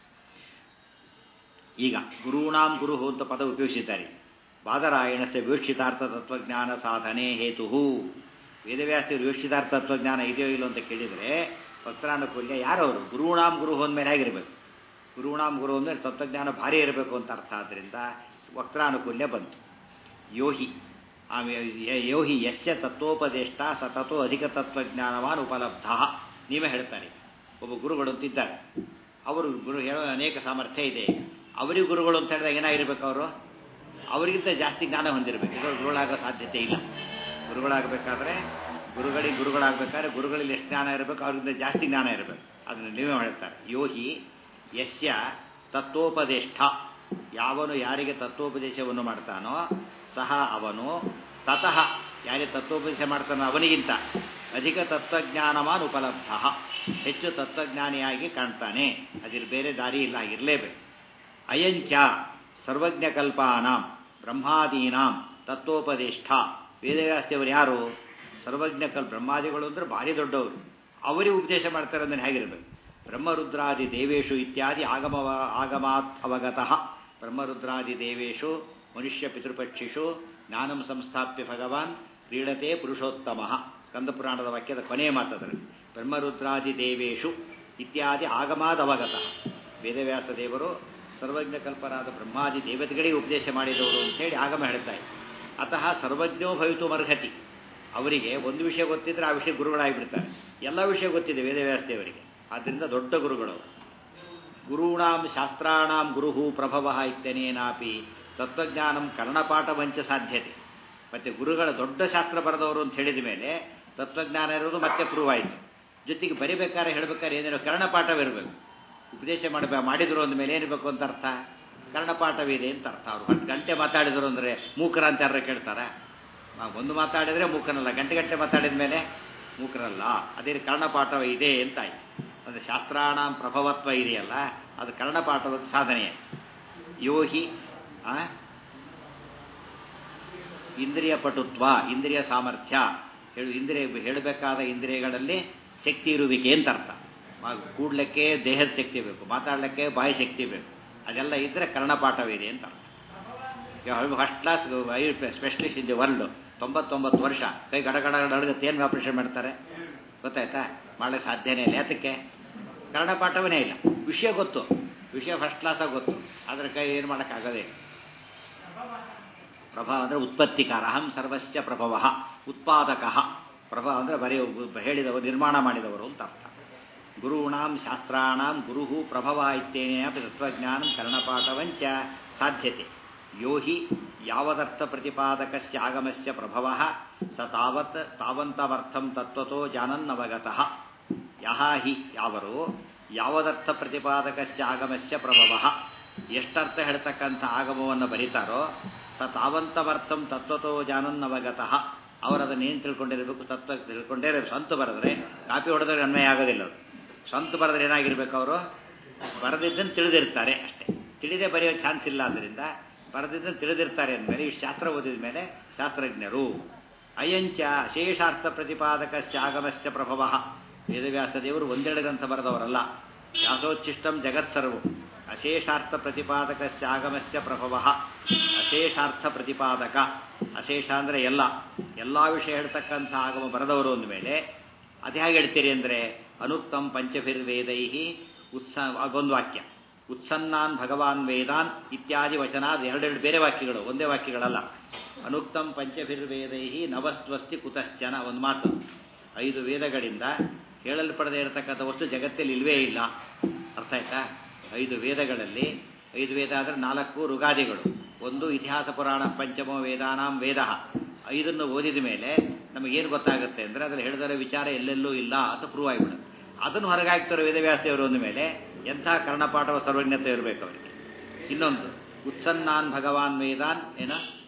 ಈಗ ಗುರುಣಾಂ ಗುರು ಅಂತ ಪದ ಉಪಯೋಗಿಸಿದ್ದಾರೆ ಬಾದರಾಯಣಸ್ಯ ವೀಕ್ಷಿತಾರ್ಥ ತತ್ವಜ್ಞಾನ ಸಾಧನೆ ಹೇತು ವೇದವ್ಯಾಸ್ತಿ ವೀಕ್ಷಿತಾರ್ಥ ತತ್ವಜ್ಞಾನ ಇದೆಯೋ ಇಲ್ಲೋ ಅಂತ ಕೇಳಿದರೆ ಭಕ್ತರಾನುಕೂಲ್ಯ ಯಾರವರು ಗುರುಣಾಂ ಗುರು ಮೇಲೆ ಹೇಗಿರಬೇಕು ಗುರುಣಾಂ ಗುರು ಅಂದರೆ ತತ್ವಜ್ಞಾನ ಭಾರಿ ಇರಬೇಕು ಅಂತ ಅರ್ಥ ಆದ್ದರಿಂದ ವಕ್ರಾನುಕೂಲ್ಯ ಬಂತು ಯೋಹಿ ಆಮೇಲೆ ಯೋಹಿ ಯಶ್ಯ ತತ್ವೋಪದೇಷ್ಟ ಸ ತತ್ವ ಅಧಿಕ ತತ್ವಜ್ಞಾನವಾನ್ ಉಪಲಬ್ಧ ನೀವೇ ಹೇಳ್ತಾರೆ ಒಬ್ಬ ಗುರುಗಳು ಅಂತಿದ್ದಾರೆ ಅವರು ಗುರು ಹೇಳೋ ಅನೇಕ ಸಾಮರ್ಥ್ಯ ಇದೆ ಅವರಿಗೆ ಗುರುಗಳು ಅಂತ ಹೇಳಿದಾಗ ಏನಾಗಿರ್ಬೇಕು ಅವರು ಅವರಿಗಿಂತ ಜಾಸ್ತಿ ಜ್ಞಾನ ಹೊಂದಿರಬೇಕು ಇವರು ಗುರುಗಳಾಗೋ ಸಾಧ್ಯತೆ ಇಲ್ಲ ಗುರುಗಳಾಗಬೇಕಾದ್ರೆ ಗುರುಗಳಿಗೆ ಗುರುಗಳಾಗಬೇಕಾದ್ರೆ ಗುರುಗಳಲ್ಲಿ ಎಷ್ಟು ಜ್ಞಾನ ಇರಬೇಕು ಅವ್ರಿಗಿಂತ ಜಾಸ್ತಿ ಜ್ಞಾನ ಇರಬೇಕು ಅದನ್ನು ನೀವೇ ಹೇಳ್ತಾರೆ ಯೋಹಿ ಯಶ್ಯ ತತ್ವೋಪದೇಷ್ಠ ಯಾವನು ಯಾರಿಗೆ ತತ್ವೋಪದೇಶವನ್ನು ಮಾಡ್ತಾನೋ ಸಹ ಅವನು ತತಃ ಯಾರಿಗೆ ತತ್ವೋಪದೇಶ ಮಾಡ್ತಾನೋ ಅವನಿಗಿಂತ ಅಧಿಕ ತತ್ವಜ್ಞಾನವಾನ್ ಉಪಲಬ್ಧ ಹೆಚ್ಚು ತತ್ವಜ್ಞಾನಿಯಾಗಿ ಕಾಣ್ತಾನೆ ಅದಿರ್ ಬೇರೆ ದಾರಿ ಇಲ್ಲ ಇರಲೇಬೇಕು ಅಯಂಚ ಸರ್ವಜ್ಞಕಲ್ಪಾನಾಂ ಬ್ರಹ್ಮಾದೀನಾಂ ತತ್ವೋಪದೇಷ್ಠ ವೇದವ್ಯಾಸ್ತಿಯವರು ಯಾರು ಸರ್ವಜ್ಞ ಕಲ್ ಬ್ರಹ್ಮಾದಿಗಳು ಅಂದ್ರೆ ಭಾರಿ ದೊಡ್ಡವರು ಅವರಿಗೆ ಉಪದೇಶ ಮಾಡ್ತಾರೆ ಅಂದ್ರೆ ಹೇಗಿರಬೇಕು ಬ್ರಹ್ಮರುದ್ರಾದಿ ದೇವೇಶು ಇತ್ಯಾದಿ ಆಗಮ ಆಗಮಾತ್ ಅವಗತಃ ಬ್ರಹ್ಮರುದ್ರಾದಿ ದೇವೇಶು ಮನುಷ್ಯ ಪಿತೃಪಕ್ಷಿಷು ಜ್ಞಾನಂ ಸಂಸ್ಥಾಪ್ಯ ಭಗವಾನ್ ಕ್ರೀಡತೆ ಪುರುಷೋತ್ತಮ ಸ್ಕಂದಪುರಾಣದ ವಾಕ್ಯದ ಕೊನೆಯ ಮಾತದಲ್ಲಿ ಬ್ರಹ್ಮರುದ್ರಾದಿ ದೇವೇಶು ಇತ್ಯಾದಿ ಆಗಮಾದ್ ಅವಗತಃ ವೇದವ್ಯಾಸ ದೇವರು ಸರ್ವಜ್ಞ ಕಲ್ಪರಾದ ಬ್ರಹ್ಮಾದಿ ದೇವತೆಗಳಿಗೆ ಉಪದೇಶ ಮಾಡಿದವರು ಅಂತೇಳಿ ಆಗಮ ಹೇಳ್ತಾ ಅತಃ ಸರ್ವಜ್ಞೋ ಭವಿತು ಮರ್ಹತಿ ಅವರಿಗೆ ಒಂದು ವಿಷಯ ಗೊತ್ತಿದ್ರೆ ಆ ವಿಷಯ ಗುರುಗಳಾಗಿಬಿಡ್ತಾರೆ ಎಲ್ಲ ವಿಷಯ ಗೊತ್ತಿದೆ ವೇದವ್ಯಾಸದೇವರಿಗೆ ಆದ್ದರಿಂದ ದೊಡ್ಡ ಗುರುಗಳು ಗುರುಣಾಂ ಶಾಸ್ತ್ರಾಣಾಂ ಗುರುಹು ಪ್ರಭವ ಇತ್ಯನೇನಾಪಿ ತತ್ವಜ್ಞಾನಂ ಕರ್ಣಪಾಠವಂಚ ಸಾಧ್ಯತೆ ಮತ್ತೆ ಗುರುಗಳ ದೊಡ್ಡ ಶಾಸ್ತ್ರ ಬರೆದವರು ಅಂತ ಹೇಳಿದ ಮೇಲೆ ತತ್ವಜ್ಞಾನ ಇರೋದು ಮತ್ತೆ ಪ್ರೂವ್ ಆಯಿತು ಜೊತೆಗೆ ಬರಿಬೇಕಾದ್ರೆ ಹೇಳ್ಬೇಕಾದ್ರೆ ಏನೇನೋ ಕರ್ಣಪಾಠವಿರಬೇಕು ಉಪದೇಶ ಮಾಡಬೇಕು ಮಾಡಿದ್ರು ಅಂದ ಮೇಲೆ ಏನಿರಬೇಕು ಅಂತ ಅರ್ಥ ಕರ್ಣಪಾಠವಿದೆ ಅಂತ ಅರ್ಥ ಅವರು ಹತ್ತು ಗಂಟೆ ಮಾತಾಡಿದ್ರು ಅಂದರೆ ಮೂಕರ ಅಂತ ಯಾರು ಕೇಳ್ತಾರ ಒಂದು ಮಾತಾಡಿದರೆ ಮೂಕನಲ್ಲ ಗಂಟೆ ಗಂಟೆ ಮಾತಾಡಿದ ಮೇಲೆ ಮೂಕರಲ್ಲ ಅದೇ ಕರ್ಣಪಾಠ ಇದೆ ಅಂತ ಆಯ್ತು ಅಂದರೆ ಶಾಸ್ತ್ರಾಣ ಪ್ರಭವತ್ವ ಇದೆಯಲ್ಲ ಅದು ಕರ್ಣಪಾಠದ ಸಾಧನೆ ಯೋಹಿ ಇಂದ್ರಿಯ ಪಟುತ್ವ ಇಂದ್ರಿಯ ಸಾಮರ್ಥ್ಯ ಹೇಳು ಇಂದ್ರಿಯ ಹೇಳಬೇಕಾದ ಇಂದ್ರಿಯಗಳಲ್ಲಿ ಶಕ್ತಿ ಇರುವಿಕೆ ಅಂತ ಅರ್ಥ ಕೂಡ್ಲಿಕ್ಕೆ ದೇಹದ ಶಕ್ತಿ ಬೇಕು ಮಾತಾಡಲಿಕ್ಕೆ ಬಾಯಿ ಶಕ್ತಿ ಬೇಕು ಅದೆಲ್ಲ ಇದ್ದರೆ ಕರ್ಣಪಾಠವಿದೆ ಅಂತ ಅರ್ಥ first class specialist in the world ತೊಂಬತ್ತೊಂಬತ್ತು ವರ್ಷ ಕೈ ಗಡಗಡ ಗಡಗತ್ತೆ ಏನು ಆಪರೇಷನ್ ಮಾಡ್ತಾರೆ ಗೊತ್ತಾಯ್ತಾ ಮಾಡಲಿಕ್ಕೆ ಸಾಧ್ಯನೇ ಇಲ್ಲ ಯಾತಕ್ಕೆ ಕನ್ನಡಪಾಠವೇ ಇಲ್ಲ ವಿಷಯ ಗೊತ್ತು ವಿಷಯ ಫಸ್ಟ್ ಕ್ಲಾಸಾಗಿ ಗೊತ್ತು ಆದರೆ ಕೈ ಏನು ಮಾಡೋಕ್ಕಾಗದೇ ಪ್ರಭಾವ ಅಂದರೆ ಉತ್ಪತ್ತಿಕಾರ ಅಹಂ ಸರ್ವಸ್ಯ ಪ್ರಭವ ಉತ್ಪಾದಕ ಪ್ರಭಾವ ಅಂದರೆ ಬರೀ ಹೇಳಿದವರು ನಿರ್ಮಾಣ ಮಾಡಿದವರು ಅಂತ ಅರ್ಥ ಗುರುಣಾಂ ಶಾಸ್ತ್ರಾಣಾಂ ಗುರುಹು ಪ್ರಭವ ಇತ್ತೇನೆ ತತ್ವಜ್ಞಾನ ಕರ್ಣಪಾಠವಂಚ ಸಾಧ್ಯತೆ ಯೋ ಹಿ ಯಾವದರ್ಥ ಪ್ರತಿಪಾದಕಸ್ಯ ಆಗಮಸ್ಯ ಪ್ರಭವ ಸ ತಾವತ್ ತಾವಂತವರ್ಥಂ ತತ್ವತೋ ಜಾನನ್ನವಗತಃ ಯಹ ಹಿ ಯಾವರು ಯಾವದರ್ಥ ಪ್ರತಿಪಾದಕಸ್ಯ ಆಗಮಸ್ಯ ಪ್ರಭವ ಎಷ್ಟರ್ಥ ಹೇಳ್ತಕ್ಕಂಥ ಆಗಮವನ್ನು ಬರೀತಾರೋ ಸ ತಾವಂತವರ್ಥಂ ತತ್ವತೋ ಜಾನನ್ನವಗತಃ ಅವರದನ್ನು ಏನು ತಿಳ್ಕೊಂಡಿರಬೇಕು ತತ್ವ ತಿಳ್ಕೊಂಡೇ ಸ್ವಂತ ಬರೆದ್ರೆ ಕಾಪಿ ಹೊಡೆದ್ರೆ ಅನ್ವಯ ಆಗೋದಿಲ್ಲ ಅದು ಸ್ವಂತ ಬರೆದ್ರೆ ಏನಾಗಿರ್ಬೇಕು ಅವರು ಬರೆದಿದ್ದನ್ನು ತಿಳಿದಿರ್ತಾರೆ ಅಷ್ಟೇ ತಿಳಿದೇ ಬರೆಯೋ ಚಾನ್ಸ್ ಇಲ್ಲ ಆದ್ದರಿಂದ ಬರೆದಿದ್ದನ್ನು ತಿಳಿದಿರ್ತಾರೆ ಅಂದಮೇಲೆ ಇಷ್ಟು ಶಾಸ್ತ್ರ ಓದಿದ ಮೇಲೆ ಶಾಸ್ತ್ರಜ್ಞರು ಅಯಂಚ ಅಶೇಷಾರ್ಥ ಪ್ರತಿಪಾದಕಶ್ಚ ಆಗಮಶ್ಚ ಪ್ರಭವ ವೇದವ್ಯಾಸ ದೇವರು ಒಂದೆರಡು ಗ್ರಂಥ ಬರೆದವರಲ್ಲ ವ್ಯಾಸೋಚ್ಛಿಷ್ಟಂ ಜಗತ್ಸರ್ವ ಅಶೇಷಾರ್ಥ ಪ್ರತಿಪಾದಕಶ್ಚ ಆಗಮಶ್ಚ ಪ್ರಭವ ಅಶೇಷಾರ್ಥ ಪ್ರತಿಪಾದಕ ಅಶೇಷ ಅಂದರೆ ಎಲ್ಲ ಎಲ್ಲ ವಿಷಯ ಹೇಳ್ತಕ್ಕಂಥ ಆಗಮ ಬರೆದವರು ಅಂದಮೇಲೆ ಅದು ಹೇಗೆ ಹೇಳ್ತೀರಿ ಅಂದರೆ ಅನುಕ್ತಂ ಪಂಚಭಿರ್ವೇದೈ ಉತ್ಸ ಒಂದು ವಾಕ್ಯ ಉತ್ಸನ್ನಾನ್ ಭಗವಾನ್ ವೇದಾನ್ ಇತ್ಯಾದಿ ವಚನ ಅದು ಎರಡೆರಡು ಬೇರೆ ವಾಕ್ಯಗಳು ಒಂದೇ ವಾಕ್ಯಗಳಲ್ಲ ಅನುಕ್ತಂ ಪಂಚಭಿರ್ವೇದೈ ನವಸ್ತ್ವಸ್ತಿ ಕುತಶ್ಚನ ಒಂದು ಮಾತು ಐದು ವೇದಗಳಿಂದ ಹೇಳಲ್ಪಡದೇ ಇರತಕ್ಕಂಥ ವಸ್ತು ಜಗತ್ತಲ್ಲಿ ಇಲ್ವೇ ಇಲ್ಲ ಅರ್ಥ ಆಯ್ತಾ ಐದು ವೇದಗಳಲ್ಲಿ ಐದು ವೇದ ಅಂದರೆ ನಾಲ್ಕು ಋಗಾದಿಗಳು ಒಂದು ಇತಿಹಾಸ ಪುರಾಣ ಪಂಚಮ ವೇದಾನಾಂ ವೇದ ಐದನ್ನು ಓದಿದ ಮೇಲೆ ನಮಗೇನು ಗೊತ್ತಾಗುತ್ತೆ ಅಂದರೆ ಅದ್ರಲ್ಲಿ ಹೇಳಿದರೆ ವಿಚಾರ ಎಲ್ಲೆಲ್ಲೂ ಇಲ್ಲ ಅಂತ ಪ್ರೂವ್ ಆಗಿಬಿಡುತ್ತೆ ಅದನ್ನು ಹೊರಗಾಗ್ತಾರೆ ವೇದವ್ಯಾಸದೇವರು ಅಂದ ಮೇಲೆ ಎಂಥ ಕರ್ಣಪಾಠವ ಸರ್ವಜ್ಞತೆ ಇರಬೇಕು ಅವರಿಗೆ ಇನ್ನೊಂದು ಉತ್ಸನ್ನಾನ್ ಭಗವಾನ್ ವೇದಾನ್ ಏನ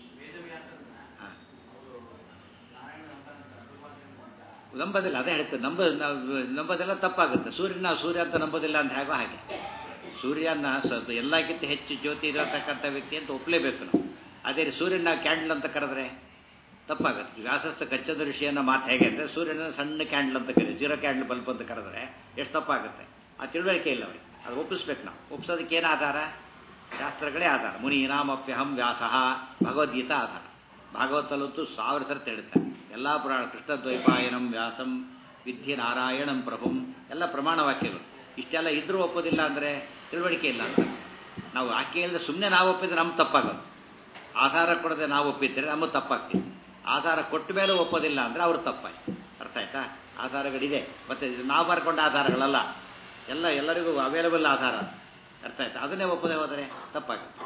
ನಂಬೋದಿಲ್ಲ ಅದೇ ಹೇಳ್ತೇವೆ ನಂಬ ನಂಬೋದೆಲ್ಲ ತಪ್ಪಾಗುತ್ತೆ ಸೂರ್ಯನ ಸೂರ್ಯ ಅಂತ ನಂಬೋದಿಲ್ಲ ಅಂತ ಹೇಗೋ ಹಾಗೆ ಸೂರ್ಯನ ಎಲ್ಲಕ್ಕಿಂತ ಹೆಚ್ಚು ಜ್ಯೋತಿ ಇರತಕ್ಕಂಥ ವ್ಯಕ್ತಿ ಅಂತ ಒಪ್ಪಲೇಬೇಕು ನಾವು ಅದೇ ಸೂರ್ಯನ ಕ್ಯಾಂಡಲ್ ಅಂತ ಕರೆದ್ರೆ ತಪ್ಪಾಗುತ್ತೆ ವ್ಯಾಸಸ್ಥ ಕಚ್ಚದ ಋಷಿಯನ್ನ ಮಾತು ಹೇಗೆ ಅಂದರೆ ಸೂರ್ಯನ ಸಣ್ಣ ಕ್ಯಾಂಡಲ್ ಅಂತ ಕರೀ ಜೀರೋ ಕ್ಯಾಂಡಲ್ ಬಲ್ಬ್ ಅಂತ ಕರೆದ್ರೆ ಎಷ್ಟು ತಪ್ಪಾಗುತ್ತೆ ಆ ತಿಳುವಳಿಕೆ ಇಲ್ಲ ಅವ್ರಿಗೆ ಅದು ಒಪ್ಪಿಸ್ಬೇಕು ನಾವು ಒಪ್ಪಿಸೋದಕ್ಕೆ ಏನು ಆಧಾರ ಶಾಸ್ತ್ರಗಳೇ ಆಧಾರ ಮುನಿ ನಾಮಪ್ಯಹಂ ವ್ಯಾಸ ಭಗವದ್ಗೀತಾ ಆಧಾರ ಭಾಗವತಲ್ಲಂತೂ ಸಾವಿರ ಸರ್ತಿ ಹೇಳ್ತಾರೆ ಎಲ್ಲ ಪುರಾಣ ಕೃಷ್ಣದ್ವೈಪಾಯನಂ ವ್ಯಾಸಂ ವಿದ್ಯೆ ನಾರಾಯಣಂ ಪ್ರಭುಂ ಎಲ್ಲ ಪ್ರಮಾಣ ವಾಕ್ಯಗಳು ಇಷ್ಟೆಲ್ಲ ಇದ್ರೂ ಒಪ್ಪೋದಿಲ್ಲ ಅಂದರೆ ತಿಳುವಳಿಕೆ ಇಲ್ಲ ಅಂತ ನಾವು ವಾಕ್ಯ ಇಲ್ಲದೆ ಸುಮ್ಮನೆ ನಾವು ಒಪ್ಪಿದ್ರೆ ನಮ್ಗೆ ತಪ್ಪಾಗೋದು ಆಧಾರ ಕೊಡದೆ ನಾವು ಒಪ್ಪಿದ್ರೆ ನಮಗೆ ತಪ್ಪಾಗ್ತೀವಿ ಆಧಾರ ಕೊಟ್ಟ ಮೇಲೆ ಒಪ್ಪೋದಿಲ್ಲ ಅಂದರೆ ಅವ್ರು ತಪ್ಪಾಯ್ತು ಅರ್ಥ ಆಯ್ತಾ ಆಧಾರಗಳಿದೆ ಮತ್ತೆ ನಾವು ಬರ್ಕೊಂಡ ಆಧಾರಗಳಲ್ಲ ಎಲ್ಲ ಎಲ್ಲರಿಗೂ ಅವೈಲಬಲ್ ಆಧಾರ ಅರ್ಥ ಆಯ್ತಾ ಅದನ್ನೇ ಒಪ್ಪದೆ ಹೋದರೆ ತಪ್ಪಾಗುತ್ತೆ